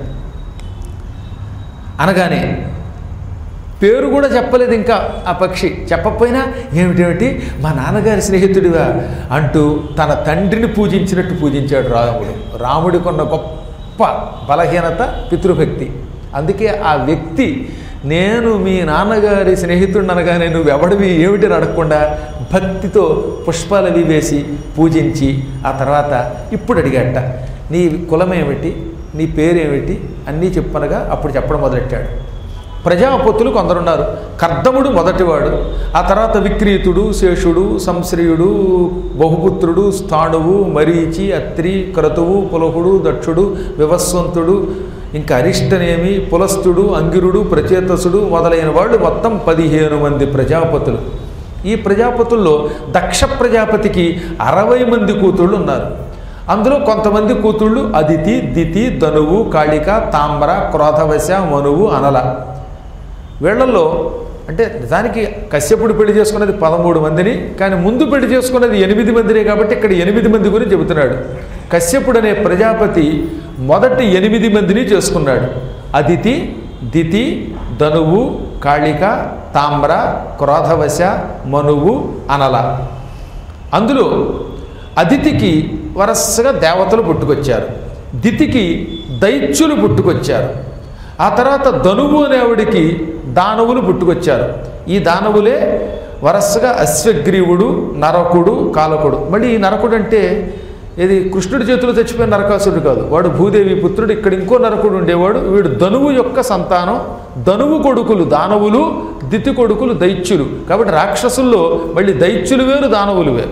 అనగానే పేరు కూడా చెప్పలేదు ఇంకా ఆ పక్షి చెప్పకపోయినా ఏమిటేమిటి మా నాన్నగారి స్నేహితుడివా అంటూ తన తండ్రిని పూజించినట్టు పూజించాడు రాముడు రాముడికి ఉన్న గొప్ప బలహీనత పితృభక్తి అందుకే ఆ వ్యక్తి నేను మీ నాన్నగారి స్నేహితుడిని అనగానే నువ్వు ఎవడివి ఏమిటి అని అడగకుండా భక్తితో పుష్పాలవి వేసి పూజించి ఆ తర్వాత ఇప్పుడు అడిగాట నీ కులం ఏమిటి నీ పేరేమిటి అన్నీ చెప్పనగా అప్పుడు చెప్పడం మొదలెట్టాడు ప్రజాపతులు కొందరున్నారు కర్దముడు మొదటివాడు ఆ తర్వాత విక్రీతుడు శేషుడు సంశ్రయుడు బహుపుత్రుడు స్థాణువు మరీచి అత్రి క్రతువు పులహుడు దక్షుడు వివస్వంతుడు ఇంకా అరిష్టనేమి పులస్తుడు అంగిరుడు ప్రచేతసుడు మొదలైన వాళ్ళు మొత్తం పదిహేను మంది ప్రజాపతులు ఈ ప్రజాపతుల్లో దక్ష ప్రజాపతికి అరవై మంది కూతుళ్ళు ఉన్నారు అందులో కొంతమంది కూతుళ్ళు అదితి దితి ధనువు కాళిక తామ్ర క్రోధవశ మనువు అనల వీళ్ళల్లో అంటే నిజానికి కశ్యపుడు పెళ్లి చేసుకున్నది పదమూడు మందిని కానీ ముందు పెళ్లి చేసుకున్నది ఎనిమిది మందినే కాబట్టి ఇక్కడ ఎనిమిది మంది గురించి చెబుతున్నాడు కశ్యపుడు అనే ప్రజాపతి మొదటి ఎనిమిది మందిని చేసుకున్నాడు అదితి దితి ధనువు కాళిక తామ్ర క్రోధవశ మనువు అనల అందులో అదితికి వరసగా దేవతలు పుట్టుకొచ్చారు దితికి దైత్యులు పుట్టుకొచ్చారు ఆ తర్వాత ధనువు అనేవాడికి దానవులు పుట్టుకొచ్చారు ఈ దానవులే వరసగా అశ్వగ్రీవుడు నరకుడు కాలకుడు మళ్ళీ ఈ నరకుడు అంటే ఇది కృష్ణుడి చేతిలో చచ్చిపోయిన నరకాసురుడు కాదు వాడు భూదేవి పుత్రుడు ఇక్కడ ఇంకో నరకుడు ఉండేవాడు వీడు ధనువు యొక్క సంతానం ధనువు కొడుకులు దానవులు దితి కొడుకులు దైత్యులు కాబట్టి రాక్షసుల్లో మళ్ళీ దైత్యులు వేరు దానవులు వేరు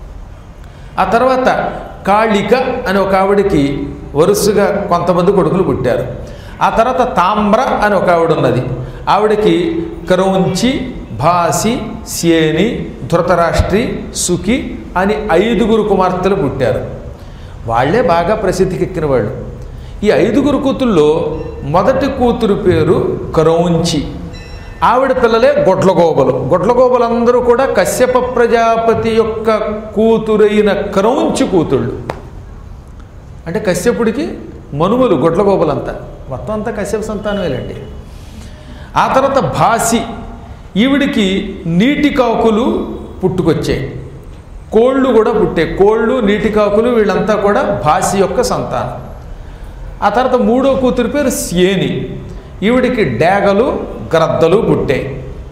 ఆ తర్వాత కాళిక అనే ఒక ఆవిడకి వరుసగా కొంతమంది కొడుకులు పుట్టారు ఆ తర్వాత తామ్ర అని ఒక ఆవిడ ఉన్నది ఆవిడకి క్రౌంచి భాసి సేని ధృతరాష్ట్రి సుఖి అని ఐదుగురు కుమార్తెలు పుట్టారు వాళ్ళే బాగా ప్రసిద్ధికెక్కిన వాళ్ళు ఈ ఐదుగురు కూతుల్లో మొదటి కూతురు పేరు క్రౌంచి ఆవిడ పిల్లలే గొడ్లగోబలు గొడ్లగోబలందరూ కూడా కశ్యప ప్రజాపతి యొక్క కూతురైన క్రౌంచి కూతుళ్ళు అంటే కశ్యపుడికి మనుమలు గొడ్లగోబలంతా మొత్తం అంతా కశ్యప సంతానమేలండి ఆ తర్వాత భాసి ఈవిడికి నీటి కాకులు పుట్టుకొచ్చాయి కోళ్ళు కూడా పుట్టే కోళ్ళు నీటి కాకులు వీళ్ళంతా కూడా భాసి యొక్క సంతానం ఆ తర్వాత మూడో కూతురు పేరు సేని ఈవిడికి డేగలు గ్రద్దలు పుట్టాయి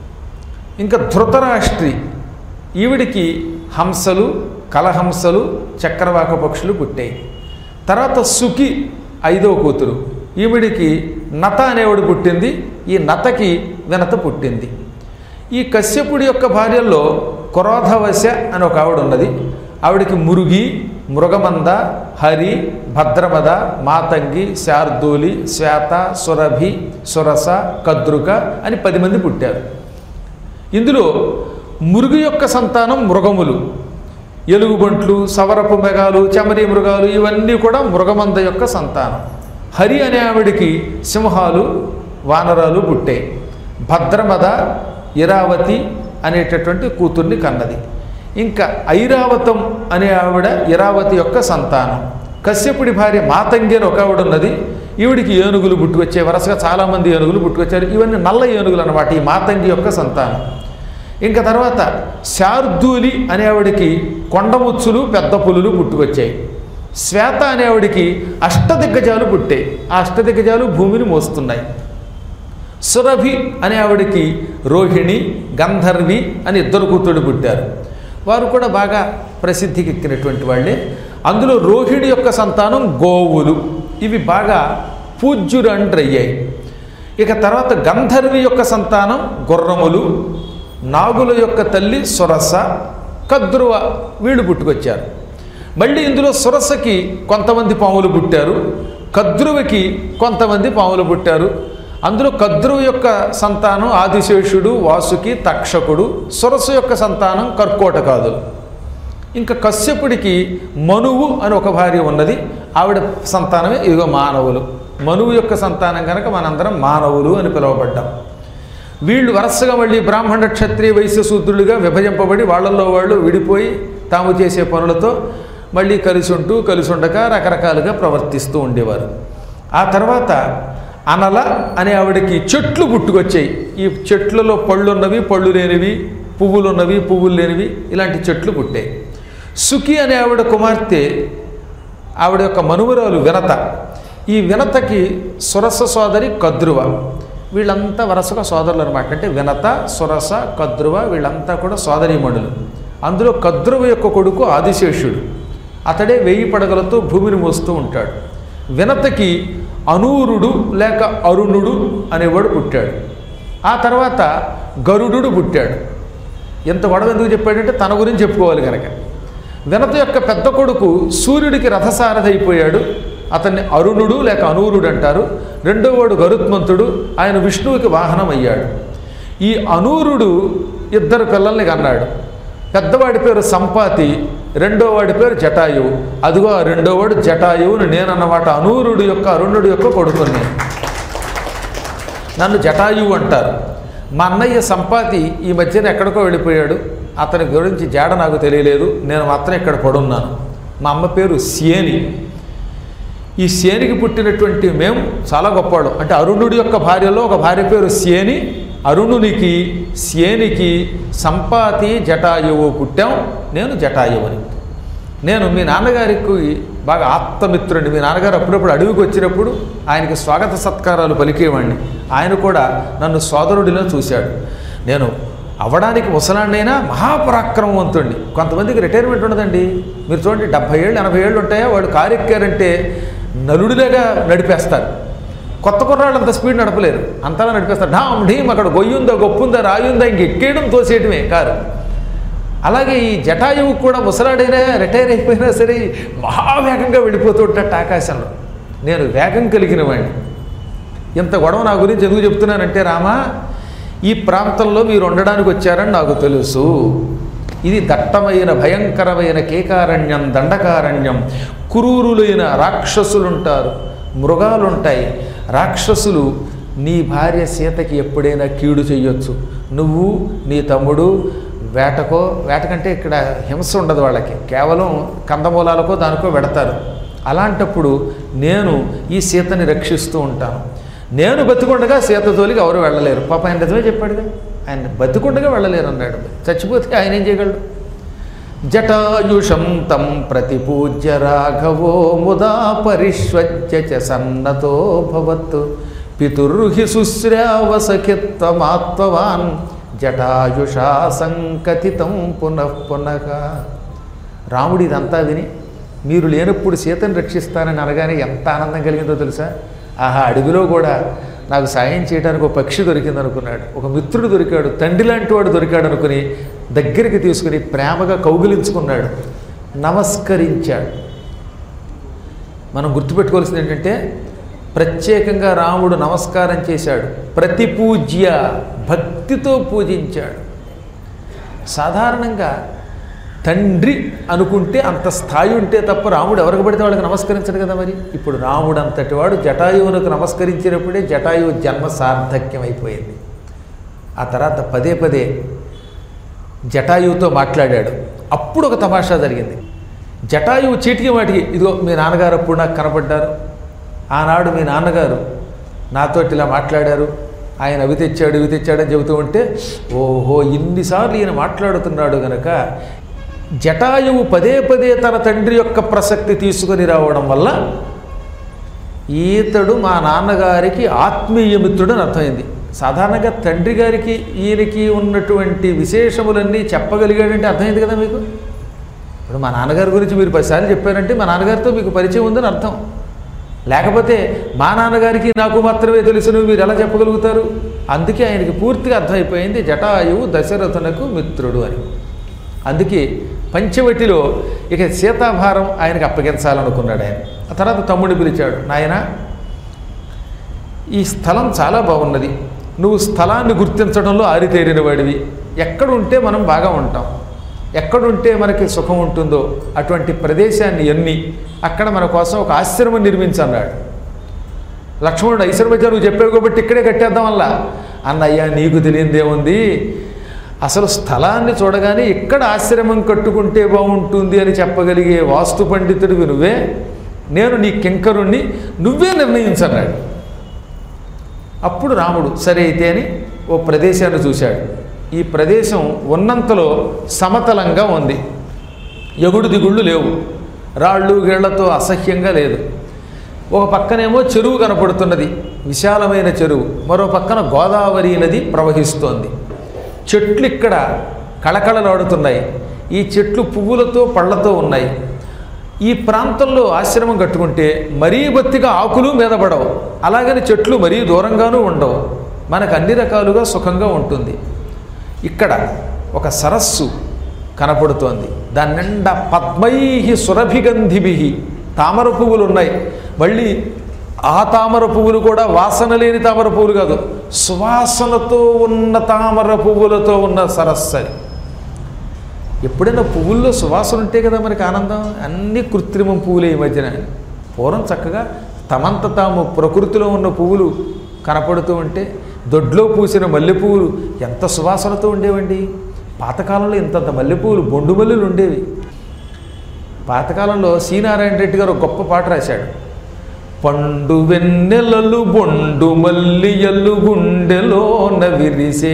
ఇంకా ధృతరాష్ట్రి ఈవిడికి హంసలు కలహంసలు చక్రవాక పక్షులు పుట్టాయి తర్వాత సుఖి ఐదో కూతురు ఈవిడికి నత అనేవాడు పుట్టింది ఈ నతకి వినత పుట్టింది ఈ కశ్యపుడి యొక్క భార్యల్లో క్రోధవశ అని ఒక ఆవిడ ఉన్నది ఆవిడికి మురుగి మృగమంద హరి భద్రమద మాతంగి శార్దూలి శ్వేత సురభి సురస కద్రుక అని పది మంది పుట్టారు ఇందులో మురుగు యొక్క సంతానం మృగములు ఎలుగుబంట్లు సవరపు మెగాలు చెమరి మృగాలు ఇవన్నీ కూడా మృగమంద యొక్క సంతానం హరి అనే ఆవిడికి సింహాలు వానరాలు పుట్టాయి భద్రమద ఇరావతి అనేటటువంటి కూతుర్ని కన్నది ఇంకా ఐరావతం అనే ఆవిడ ఇరావతి యొక్క సంతానం కశ్యపుడి భార్య మాతంగి అని ఒక ఆవిడ ఉన్నది ఈవిడికి ఏనుగులు పుట్టుకొచ్చే వరుసగా చాలామంది ఏనుగులు పుట్టుకొచ్చారు ఇవన్నీ నల్ల ఏనుగులు అన్నమాట ఈ మాతంగి యొక్క సంతానం ఇంకా తర్వాత శార్దూలి అనేవాడికి కొండముచ్చులు పెద్ద పులులు పుట్టుకొచ్చాయి శ్వేత అనేవాడికి అష్టదిగ్గజాలు పుట్టాయి ఆ అష్టదిగ్గజాలు భూమిని మోస్తున్నాయి సురభి అనే ఆవిడకి రోహిణి గంధర్వి అని ఇద్దరు కూతుళ్ళు పుట్టారు వారు కూడా బాగా ప్రసిద్ధికి ఎక్కినటువంటి వాళ్ళే అందులో రోహిణి యొక్క సంతానం గోవులు ఇవి బాగా పూజ్యురండ్రయ్యాయి ఇక తర్వాత గంధర్వి యొక్క సంతానం గుర్రములు నాగుల యొక్క తల్లి సురస కద్రువ వీళ్ళు పుట్టుకొచ్చారు మళ్ళీ ఇందులో సురసకి కొంతమంది పాములు పుట్టారు కద్రువకి కొంతమంది పాములు పుట్టారు అందులో కద్రువ యొక్క సంతానం ఆదిశేషుడు వాసుకి తక్షకుడు సురస యొక్క సంతానం కర్కోటకాదులు ఇంకా కశ్యపుడికి మనువు అని ఒక భార్య ఉన్నది ఆవిడ సంతానమే ఇదిగో మానవులు మనువు యొక్క సంతానం కనుక మనందరం మానవులు అని పిలువబడ్డాం వీళ్ళు వరుసగా మళ్ళీ బ్రాహ్మణ క్షత్రియ వైశ్య శూద్రులుగా విభజింపబడి వాళ్ళల్లో వాళ్ళు విడిపోయి తాము చేసే పనులతో మళ్ళీ కలిసి ఉంటూ కలిసి ఉండక రకరకాలుగా ప్రవర్తిస్తూ ఉండేవారు ఆ తర్వాత అనల అనే ఆవిడకి చెట్లు పుట్టుకొచ్చాయి ఈ చెట్లలో పళ్ళు ఉన్నవి పళ్ళు లేనివి పువ్వులు ఉన్నవి పువ్వులు లేనివి ఇలాంటి చెట్లు పుట్టాయి సుఖి అనే ఆవిడ కుమార్తె ఆవిడ యొక్క మనుమరాలు వినత ఈ వినతకి సురస సోదరి కద్రువ వీళ్ళంతా వరుసగా సోదరులు అనమాట అంటే వినత సురస కద్రువ వీళ్ళంతా కూడా సోదరీమణులు అందులో కద్రువ యొక్క కొడుకు ఆదిశేషుడు అతడే వెయ్యి పడగలతో భూమిని మోస్తూ ఉంటాడు వినతకి అనూరుడు లేక అరుణుడు అనేవాడు పుట్టాడు ఆ తర్వాత గరుడు పుట్టాడు ఎంత గొడవ ఎందుకు చెప్పాడంటే తన గురించి చెప్పుకోవాలి కనుక వినత యొక్క పెద్ద కొడుకు సూర్యుడికి రథసారథి అయిపోయాడు అతన్ని అరుణుడు లేక అనూరుడు అంటారు రెండో వాడు గరుత్మంతుడు ఆయన విష్ణువుకి వాహనం అయ్యాడు ఈ అనూరుడు ఇద్దరు పిల్లల్ని కన్నాడు పెద్దవాడి పేరు సంపాతి రెండో వాడి పేరు జటాయువు అదిగో ఆ రెండో వాడు జటాయువుని నేనన్నమాట అనూరుడు యొక్క అరుణుడు యొక్క కొడుకుని నేను నన్ను జటాయువు అంటారు మా అన్నయ్య సంపాతి ఈ మధ్యన ఎక్కడికో వెళ్ళిపోయాడు అతని గురించి జాడ నాకు తెలియలేదు నేను మాత్రం ఇక్కడ పడున్నాను మా అమ్మ పేరు సేని ఈ సేనికి పుట్టినటువంటి మేము చాలా గొప్పవాడు అంటే అరుణుడి యొక్క భార్యలో ఒక భార్య పేరు సేని అరుణునికి సేనికి సంపాతి జటాయువు పుట్టాం నేను జటాయువుని నేను మీ నాన్నగారికి బాగా ఆప్తమిత్రుడిని మీ నాన్నగారు అప్పుడప్పుడు అడవికి వచ్చినప్పుడు ఆయనకి స్వాగత సత్కారాలు పలికేవాడిని ఆయన కూడా నన్ను సోదరుడిలో చూశాడు నేను అవ్వడానికి ముసలాండైనా మహాపరాక్రమవంతుడిని కొంతమందికి రిటైర్మెంట్ ఉండదండి మీరు చూడండి డెబ్భై ఏళ్ళు ఎనభై ఏళ్ళు ఉంటాయా వాడు కారు ఎక్కారంటే నలుడిలాగా నడిపేస్తారు కొత్త కుర్రాళ్ళు అంత స్పీడ్ నడపలేరు అంతలా నడిపేస్తారు ఢామ్ ఢీమ్ అక్కడ గొయ్యుందా గొప్పుందా రాయుందా ఇంక ఎక్కేయడం తోసేయటమే కారు అలాగే ఈ జటాయువు కూడా ముసలాడైనా రిటైర్ అయిపోయినా సరే మహావేగంగా వెళ్ళిపోతూ ఉంటాడు ఆకాశంలో నేను వేగం కలిగిన వాడిని ఇంత గొడవ నా గురించి ఎందుకు చెప్తున్నానంటే రామా ఈ ప్రాంతంలో మీరు ఉండడానికి వచ్చారని నాకు తెలుసు ఇది దట్టమైన భయంకరమైన కేకారణ్యం దండకారణ్యం క్రూరులైన రాక్షసులుంటారు మృగాలుంటాయి రాక్షసులు నీ భార్య సీతకి ఎప్పుడైనా కీడు చెయ్యొచ్చు నువ్వు నీ తమ్ముడు వేటకో వేటకంటే ఇక్కడ హింస ఉండదు వాళ్ళకి కేవలం కందమూలాలకో దానికో పెడతారు అలాంటప్పుడు నేను ఈ సీతని రక్షిస్తూ ఉంటాను నేను బతికుండగా సీత తోలికి ఎవరు వెళ్ళలేరు పాప ఆయన నిజమే చెప్పాడుగా ఆయన బతికుండగా వెళ్ళలేరు అన్నాడు చచ్చిపోతే ఆయన ఏం చేయగలడు జటాయుషం తం ప్రతిపూజ్య రాఘవో ముదా పరిష్వజ్య చ సన్నతో భవత్ పితుర్హి సుశ్రావసఖిత్వమాత్వవాన్ జటాయుషా సంకథితం పునః పునః రాముడు ఇదంతా విని మీరు లేనప్పుడు సీతను రక్షిస్తానని అనగానే ఎంత ఆనందం కలిగిందో తెలుసా ఆహా అడవిలో కూడా నాకు సాయం చేయడానికి ఒక పక్షి దొరికింది అనుకున్నాడు ఒక మిత్రుడు దొరికాడు తండ్రి లాంటి వాడు దొరికాడు అనుకుని దగ్గరికి తీసుకుని ప్రేమగా కౌగిలించుకున్నాడు నమస్కరించాడు మనం గుర్తుపెట్టుకోవాల్సింది ఏంటంటే ప్రత్యేకంగా రాముడు నమస్కారం చేశాడు ప్రతి పూజ్య భక్తితో పూజించాడు సాధారణంగా తండ్రి అనుకుంటే అంత స్థాయి ఉంటే తప్ప రాముడు ఎవరికి పడితే వాళ్ళకి నమస్కరించడు కదా మరి ఇప్పుడు రాముడు అంతటి వాడు జటాయువునకు నమస్కరించినప్పుడే జటాయువు జన్మ సార్థక్యం అయిపోయింది ఆ తర్వాత పదే పదే జటాయువుతో మాట్లాడాడు అప్పుడు ఒక తమాషా జరిగింది జటాయువు చీటికి వాటికి ఇదిగో మీ నాన్నగారు అప్పుడు నాకు కనపడ్డారు ఆనాడు మీ నాన్నగారు నాతోటి ఇలా మాట్లాడారు ఆయన అవి తెచ్చాడు ఇవి తెచ్చాడని చెబుతూ ఉంటే ఓహో ఇన్నిసార్లు ఈయన మాట్లాడుతున్నాడు గనక జటాయువు పదే పదే తన తండ్రి యొక్క ప్రసక్తి తీసుకొని రావడం వల్ల ఈతడు మా నాన్నగారికి ఆత్మీయ మిత్రుడు అని అర్థమైంది సాధారణంగా తండ్రి గారికి ఈయనకి ఉన్నటువంటి విశేషములన్నీ చెప్పగలిగాడంటే అర్థమైంది కదా మీకు ఇప్పుడు మా నాన్నగారి గురించి మీరు పదిసార్లు చెప్పారంటే మా నాన్నగారితో మీకు పరిచయం ఉందని అర్థం లేకపోతే మా నాన్నగారికి నాకు మాత్రమే తెలుసును మీరు ఎలా చెప్పగలుగుతారు అందుకే ఆయనకి పూర్తిగా అర్థమైపోయింది జటాయువు దశరథునకు మిత్రుడు అని అందుకే పంచవటిలో ఇక సీతాభారం ఆయనకు అప్పగించాలనుకున్నాడు ఆయన ఆ తర్వాత తమ్ముడిని పిలిచాడు నాయన ఈ స్థలం చాలా బాగున్నది నువ్వు స్థలాన్ని గుర్తించడంలో ఆరితేరిన వాడివి ఎక్కడుంటే మనం బాగా ఉంటాం ఎక్కడుంటే మనకి సుఖం ఉంటుందో అటువంటి ప్రదేశాన్ని ఎన్ని అక్కడ మన కోసం ఒక ఆశ్రమం నిర్మించన్నాడు లక్ష్మణుడు ఐశ్వర్మధ్య నువ్వు చెప్పావు కాబట్టి ఇక్కడే కట్టేద్దాం వల్ల అన్నయ్య నీకు తెలియదేముంది అసలు స్థలాన్ని చూడగానే ఇక్కడ ఆశ్రమం కట్టుకుంటే బాగుంటుంది అని చెప్పగలిగే వాస్తు పండితుడివి నువ్వే నేను నీ కింకరుణ్ణి నువ్వే నిర్ణయించన్నాడు అప్పుడు రాముడు సరే అయితే అని ఓ ప్రదేశాన్ని చూశాడు ఈ ప్రదేశం ఉన్నంతలో సమతలంగా ఉంది ఎగుడు దిగుళ్ళు లేవు రాళ్ళు గేళ్లతో అసహ్యంగా లేదు ఒక పక్కనేమో చెరువు కనపడుతున్నది విశాలమైన చెరువు మరో పక్కన గోదావరి నది ప్రవహిస్తోంది చెట్లు ఇక్కడ కళకళలాడుతున్నాయి ఈ చెట్లు పువ్వులతో పళ్ళతో ఉన్నాయి ఈ ప్రాంతంలో ఆశ్రమం కట్టుకుంటే మరీ బొత్తిగా ఆకులు మీద పడవు అలాగని చెట్లు మరీ దూరంగానూ ఉండవు మనకు అన్ని రకాలుగా సుఖంగా ఉంటుంది ఇక్కడ ఒక సరస్సు కనపడుతోంది దాని నిండా పద్మై సురభిగంధిభి తామర పువ్వులు ఉన్నాయి మళ్ళీ ఆ తామర పువ్వులు కూడా వాసన లేని తామర పువ్వులు కాదు సువాసనతో ఉన్న తామర పువ్వులతో ఉన్న సరస్సు అది ఎప్పుడైనా పువ్వుల్లో సువాసన ఉంటే కదా మనకి ఆనందం అన్ని కృత్రిమం పువ్వులే ఈ మధ్యన పూర్వం చక్కగా తమంత తాము ప్రకృతిలో ఉన్న పువ్వులు కనపడుతూ ఉంటే దొడ్లో పూసిన మల్లె పువ్వులు ఎంత సువాసనతో ఉండేవండి పాతకాలంలో ఇంతంత మల్లె పువ్వులు బొండు మల్లెలు ఉండేవి పాతకాలంలో సి నారాయణ రెడ్డి గారు ఒక గొప్ప పాట రాశాడు పండు వెన్నెలలు బొండు మల్లియలు గుండెలోన విరిసే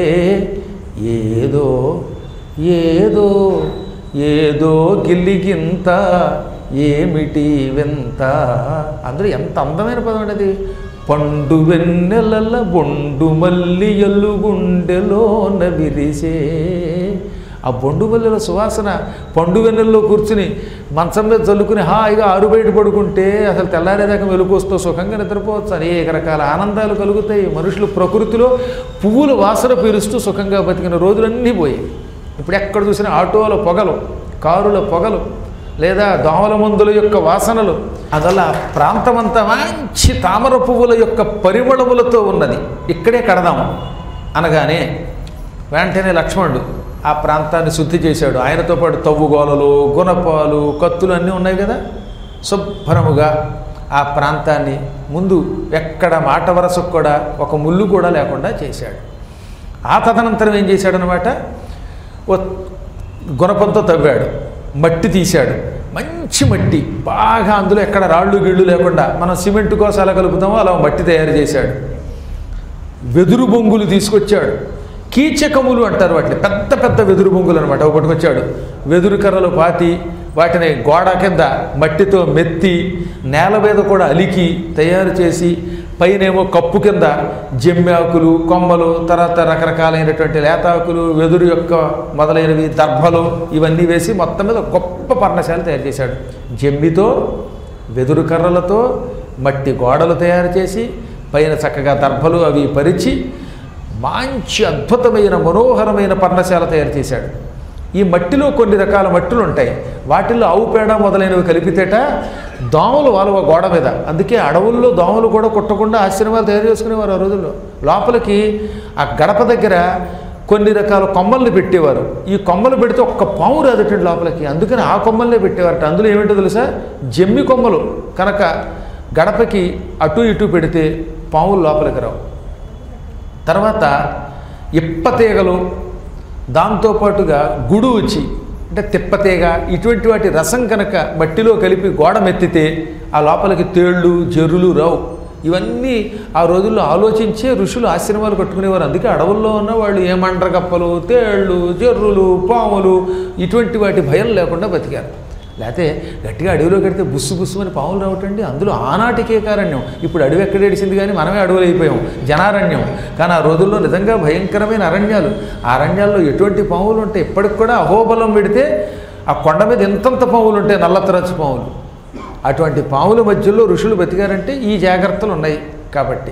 ఏదో ఏదో ఏదో గిల్లిగింత ఏమిటి వింత అందులో ఎంత అందమైన పదం అండి అది పండు వెన్నెలల బొండు మల్లియలు గుండెలోన విరిసే ఆ బొండు మల్లెల సువాసన పండు వెన్నెల్లో కూర్చుని మంచం మీద చల్లుకుని హాయిగా ఆరు బయట పడుకుంటే అసలు తెల్లారేదాకా వెలుకొస్తూ సుఖంగా నిద్రపోవచ్చు అనేక రకాల ఆనందాలు కలుగుతాయి మనుషులు ప్రకృతిలో పువ్వుల వాసన పీలుస్తూ సుఖంగా బతికిన రోజులన్నీ పోయాయి ఇప్పుడు ఎక్కడ చూసినా ఆటోల పొగలు కారుల పొగలు లేదా దోమల మందుల యొక్క వాసనలు అందువల్ల ఆ ప్రాంతమంతా మంచి తామర పువ్వుల యొక్క పరిమళములతో ఉన్నది ఇక్కడే కడదాం అనగానే వెంటనే లక్ష్మణుడు ఆ ప్రాంతాన్ని శుద్ధి చేశాడు ఆయనతో పాటు తవ్వుగోలలు గుణపాలు కత్తులు అన్నీ ఉన్నాయి కదా శుభ్రముగా ఆ ప్రాంతాన్ని ముందు ఎక్కడ మాట వరసకు కూడా ఒక ముళ్ళు కూడా లేకుండా చేశాడు ఆ తదనంతరం ఏం చేశాడనమాట ఓ గుణపంతో తవ్వాడు మట్టి తీశాడు మంచి మట్టి బాగా అందులో ఎక్కడ రాళ్ళు గిళ్ళు లేకుండా మనం సిమెంట్ కోసం ఎలా కలుపుతామో అలా మట్టి తయారు చేశాడు వెదురు బొంగులు తీసుకొచ్చాడు కీచకములు అంటారు వాటిని పెద్ద పెద్ద వెదురు బొంగులు అనమాట ఒకటి వచ్చాడు వెదురు కర్రలు పాతి వాటిని గోడ కింద మట్టితో మెత్తి నేల మీద కూడా అలికి తయారు చేసి పైనేమో కప్పు కింద జమ్మాకులు కొమ్మలు తర్వాత రకరకాలైనటువంటి లేతాకులు వెదురు యొక్క మొదలైనవి దర్భలు ఇవన్నీ వేసి మొత్తం మీద గొప్ప పర్ణశాల తయారు చేశాడు జమ్మితో వెదురు కర్రలతో మట్టి గోడలు తయారు చేసి పైన చక్కగా దర్భలు అవి పరిచి మంచి అద్భుతమైన మనోహరమైన పర్ణశాల తయారు చేశాడు ఈ మట్టిలో కొన్ని రకాల మట్టిలు ఉంటాయి వాటిల్లో ఆవు పేడ మొదలైనవి కలిపితేట దోమలు వాళ్ళ గోడ మీద అందుకే అడవుల్లో దోమలు కూడా కుట్టకుండా ఆశ్రమాలు తయారు చేసుకునేవారు ఆ రోజుల్లో లోపలికి ఆ గడప దగ్గర కొన్ని రకాల కొమ్మల్ని పెట్టేవారు ఈ కొమ్మలు పెడితే ఒక్క పాము రాదటండి లోపలికి అందుకని ఆ కొమ్మల్నే పెట్టేవారట అందులో ఏమిటో తెలుసా జమ్మి కొమ్మలు కనుక గడపకి అటు ఇటు పెడితే పాములు లోపలికి రావు తర్వాత ఇప్పతీగలు దాంతోపాటుగా గుడు వచ్చి అంటే తిప్పతీగ ఇటువంటి వాటి రసం కనుక మట్టిలో కలిపి గోడ మెత్తితే ఆ లోపలికి తేళ్ళు జర్రులు రావు ఇవన్నీ ఆ రోజుల్లో ఆలోచించే ఋషులు ఆశ్రమాలు కట్టుకునేవారు అందుకే అడవుల్లో ఉన్న వాళ్ళు ఏమండ్రగప్పలు తేళ్ళు జర్రులు పాములు ఇటువంటి వాటి భయం లేకుండా బతికారు లేకపోతే గట్టిగా అడవిలో కడితే బుస్సు బుస్సు అని పాములు రావటండి అందులో ఆనాటికే కారణ్యం ఇప్పుడు అడవి ఎక్కడ ఏడిసింది కానీ మనమే అడవులు అయిపోయాం జనారణ్యం కానీ ఆ రోజుల్లో నిజంగా భయంకరమైన అరణ్యాలు ఆ అరణ్యాల్లో ఎటువంటి పాములు ఉంటాయి ఇప్పటికి కూడా అహోబలం పెడితే ఆ కొండ మీద ఎంతంత పాములు ఉంటాయి నల్లతరచు పాములు అటువంటి పాముల మధ్యలో ఋషులు బతికారంటే ఈ జాగ్రత్తలు ఉన్నాయి కాబట్టి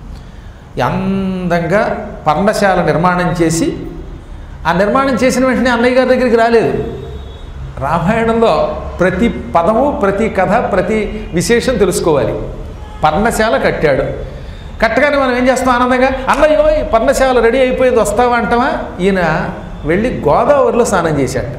అందంగా పర్ణశాల నిర్మాణం చేసి ఆ నిర్మాణం చేసిన వెంటనే అన్నయ్య గారి దగ్గరికి రాలేదు రామాయణంలో ప్రతి పదము ప్రతి కథ ప్రతి విశేషం తెలుసుకోవాలి పర్ణశాల కట్టాడు కట్టగానే మనం ఏం చేస్తాం ఆనందంగా అన్నయ్యో ఈ పర్ణశాల రెడీ అయిపోయింది వస్తావా అంటావా ఈయన వెళ్ళి గోదావరిలో స్నానం చేశాడు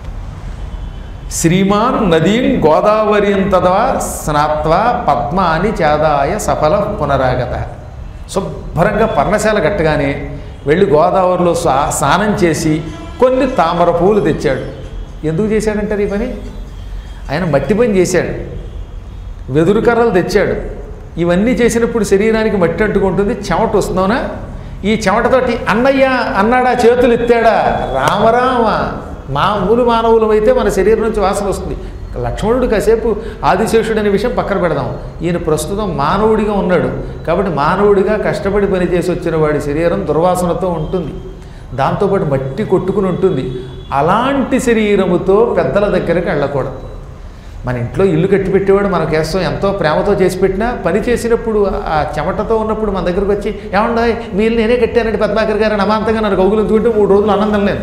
శ్రీమాన్ నదీం గోదావరీం తదవా స్నాత్వా పద్మాని చేదాయ సఫల పునరాగత శుభ్రంగా పర్ణశాల కట్టగానే వెళ్ళి గోదావరిలో స్నా- స్నానం చేసి కొన్ని తామర పువ్వులు తెచ్చాడు ఎందుకు చేశాడంటారు ఈ పని ఆయన మట్టి పని చేశాడు వెదురు కర్రలు తెచ్చాడు ఇవన్నీ చేసినప్పుడు శరీరానికి మట్టి అంటుకుంటుంది చెమట వస్తుందోనా ఈ చెమటతోటి అన్నయ్య అన్నాడా చేతులు ఎత్తాడా రామరామ మామూలు మానవులు అయితే మన శరీరం నుంచి వాసన వస్తుంది లక్ష్మణుడు కాసేపు ఆదిశేషుడు అనే విషయం పక్కన పెడదాం ఈయన ప్రస్తుతం మానవుడిగా ఉన్నాడు కాబట్టి మానవుడిగా కష్టపడి పనిచేసి వచ్చిన వాడి శరీరం దుర్వాసనతో ఉంటుంది దాంతోపాటు మట్టి కొట్టుకుని ఉంటుంది అలాంటి శరీరముతో పెద్దల దగ్గరికి వెళ్ళకూడదు మన ఇంట్లో ఇల్లు కట్టి పెట్టేవాడు మన కేసం ఎంతో ప్రేమతో చేసి పెట్టినా పని చేసినప్పుడు ఆ చెమటతో ఉన్నప్పుడు మన దగ్గరకు వచ్చి ఏమన్నా మీ ఇల్లు నేనే కట్టానండి పద్మాకర్ గారు అమాంతంగా నన్ను కౌగులించుకుంటే మూడు రోజులు ఆనందం లేదు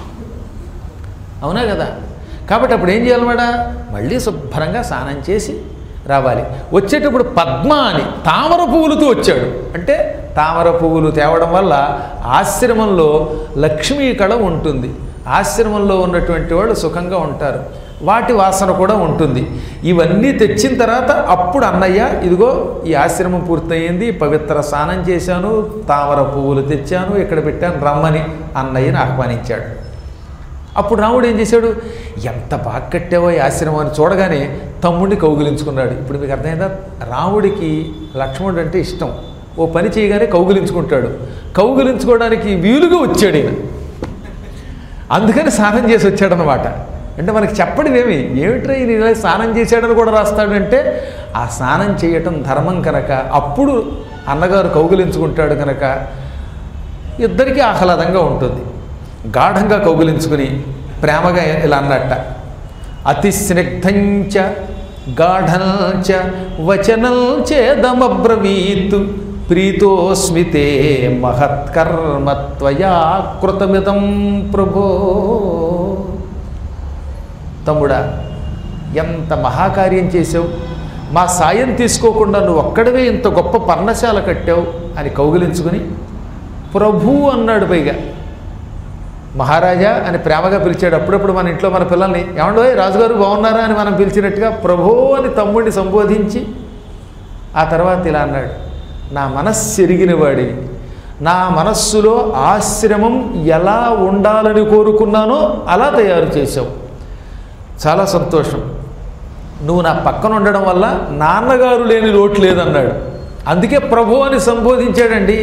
అవునా కదా కాబట్టి అప్పుడు ఏం చేయాలన్నమాట మళ్ళీ శుభ్రంగా స్నానం చేసి రావాలి వచ్చేటప్పుడు పద్మ అని తామర పువ్వులతో వచ్చాడు అంటే తామర పువ్వులు తేవడం వల్ల ఆశ్రమంలో లక్ష్మీ కళ ఉంటుంది ఆశ్రమంలో ఉన్నటువంటి వాళ్ళు సుఖంగా ఉంటారు వాటి వాసన కూడా ఉంటుంది ఇవన్నీ తెచ్చిన తర్వాత అప్పుడు అన్నయ్య ఇదిగో ఈ ఆశ్రమం పూర్తయింది పవిత్ర స్నానం చేశాను తామర పువ్వులు తెచ్చాను ఇక్కడ పెట్టాను రమ్మని అన్నయ్యని ఆహ్వానించాడు అప్పుడు రాముడు ఏం చేశాడు ఎంత బాగా కట్టావో ఈ ఆశ్రమం అని చూడగానే తమ్ముడిని కౌగిలించుకున్నాడు ఇప్పుడు మీకు అర్థమైందా రాముడికి లక్ష్మణుడు అంటే ఇష్టం ఓ పని చేయగానే కౌగిలించుకుంటాడు కౌగిలించుకోవడానికి వీలుగా వచ్చాడు ఈయన అందుకని స్నానం చేసి వచ్చాడనమాట అంటే మనకి చెప్పడివేమి ఏమిట్రా ఈయన ఇలా స్నానం చేశాడని కూడా రాస్తాడంటే ఆ స్నానం చేయటం ధర్మం కనుక అప్పుడు అన్నగారు కౌగిలించుకుంటాడు కనుక ఇద్దరికీ ఆహ్లాదంగా ఉంటుంది గాఢంగా కౌగిలించుకుని ప్రేమగా ఇలా అన్నట్ట అతి స్నిగ్ధంచ గాఢంచ వచనం చేదమబ్రవీత్ ప్రీతోస్మితే మహత్కర్మ త్వయా కృతమిదం ప్రభో తమ్ముడా ఎంత మహాకార్యం చేసావు మా సాయం తీసుకోకుండా నువ్వు ఒక్కడవే ఇంత గొప్ప పర్ణశాల కట్టావు అని కౌగిలించుకుని ప్రభు అన్నాడు పైగా మహారాజా అని ప్రేమగా పిలిచాడు అప్పుడప్పుడు మన ఇంట్లో మన పిల్లల్ని ఏమండో రాజుగారు బాగున్నారా అని మనం పిలిచినట్టుగా ప్రభు అని తమ్ముడిని సంబోధించి ఆ తర్వాత ఇలా అన్నాడు నా మనస్సు ఎరిగిన వాడివి నా మనస్సులో ఆశ్రమం ఎలా ఉండాలని కోరుకున్నానో అలా తయారు చేశావు చాలా సంతోషం నువ్వు నా పక్కన ఉండడం వల్ల నాన్నగారు లేని లోటు లేదన్నాడు అందుకే ప్రభు అని సంబోధించాడండి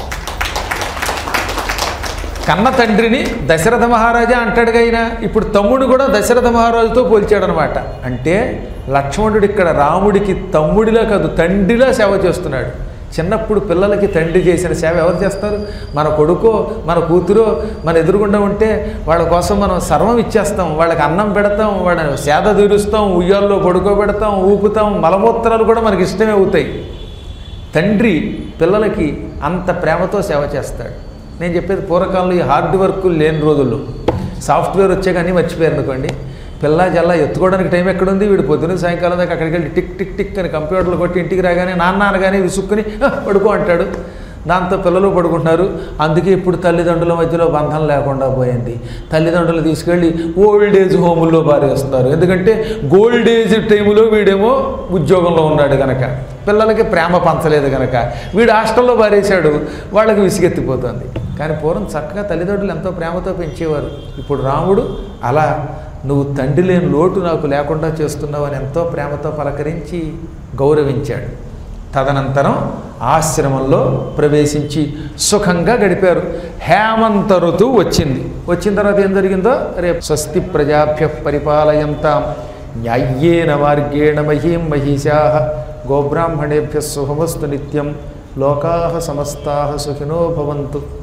కన్న తండ్రిని దశరథ మహారాజా అంటాడుగైనా ఇప్పుడు తమ్ముడు కూడా దశరథ మహారాజుతో పోల్చాడనమాట అంటే లక్ష్మణుడు ఇక్కడ రాముడికి తమ్ముడిలా కాదు తండ్రిలా సేవ చేస్తున్నాడు చిన్నప్పుడు పిల్లలకి తండ్రి చేసిన సేవ ఎవరు చేస్తారు మన కొడుకో మన కూతురో మన ఎదురుగుండా ఉంటే వాళ్ళ కోసం మనం సర్వం ఇచ్చేస్తాం వాళ్ళకి అన్నం పెడతాం వాళ్ళని సేద తీరుస్తాం ఉయ్యాల్లో పడుకోబెడతాం ఊపుతాం మలమూత్రాలు కూడా మనకి ఇష్టమే అవుతాయి తండ్రి పిల్లలకి అంత ప్రేమతో సేవ చేస్తాడు నేను చెప్పేది పూర్వకాలంలో ఈ హార్డ్ వర్క్ లేని రోజుల్లో సాఫ్ట్వేర్ వచ్చాక అన్నీ మర్చిపోయారు అనుకోండి పిల్ల జల్లా ఎత్తుకోవడానికి టైం ఎక్కడుంది వీడు పొద్దున్న సాయంకాలం దాకా అక్కడికి వెళ్ళి టిక్ టిక్ టిక్ అని కంప్యూటర్లు కొట్టి ఇంటికి రాగానే నాన్న అనగానే విసుక్కుని "హ, పడుకో అంటాడు దాంతో పిల్లలు పడుకుంటున్నారు అందుకే ఇప్పుడు తల్లిదండ్రుల మధ్యలో బంధం లేకుండా పోయింది తల్లిదండ్రులు తీసుకెళ్ళి ఓల్డ్ ఏజ్ హోముల్లో పారేస్తున్నారు ఎందుకంటే గోల్డ్ ఏజ్ టైంలో వీడేమో ఉద్యోగంలో ఉన్నాడు కనుక పిల్లలకి ప్రేమ పంచలేదు కనుక వీడు హాస్టల్లో పారేశాడు వాళ్ళకి విసిగెత్తిపోతుంది కానీ పూర్వం చక్కగా తల్లిదండ్రులు ఎంతో ప్రేమతో పెంచేవారు ఇప్పుడు రాముడు అలా నువ్వు తండ్రి లేని లోటు నాకు లేకుండా చేస్తున్నావు అని ఎంతో ప్రేమతో పలకరించి గౌరవించాడు తదనంతరం ఆశ్రమంలో ప్రవేశించి సుఖంగా గడిపారు హేమంత ఋతువు వచ్చింది వచ్చిన తర్వాత ఏం జరిగిందో రేపు స్వస్తి ప్రజాభ్య పరిపాలయంతాం న్యాయ్యేన మార్గేణ మహీం మహిషా గోబ్రాహ్మణేభ్య శుభమస్తు నిత్యం లోకా సమస్తా సుఖినో భవంతు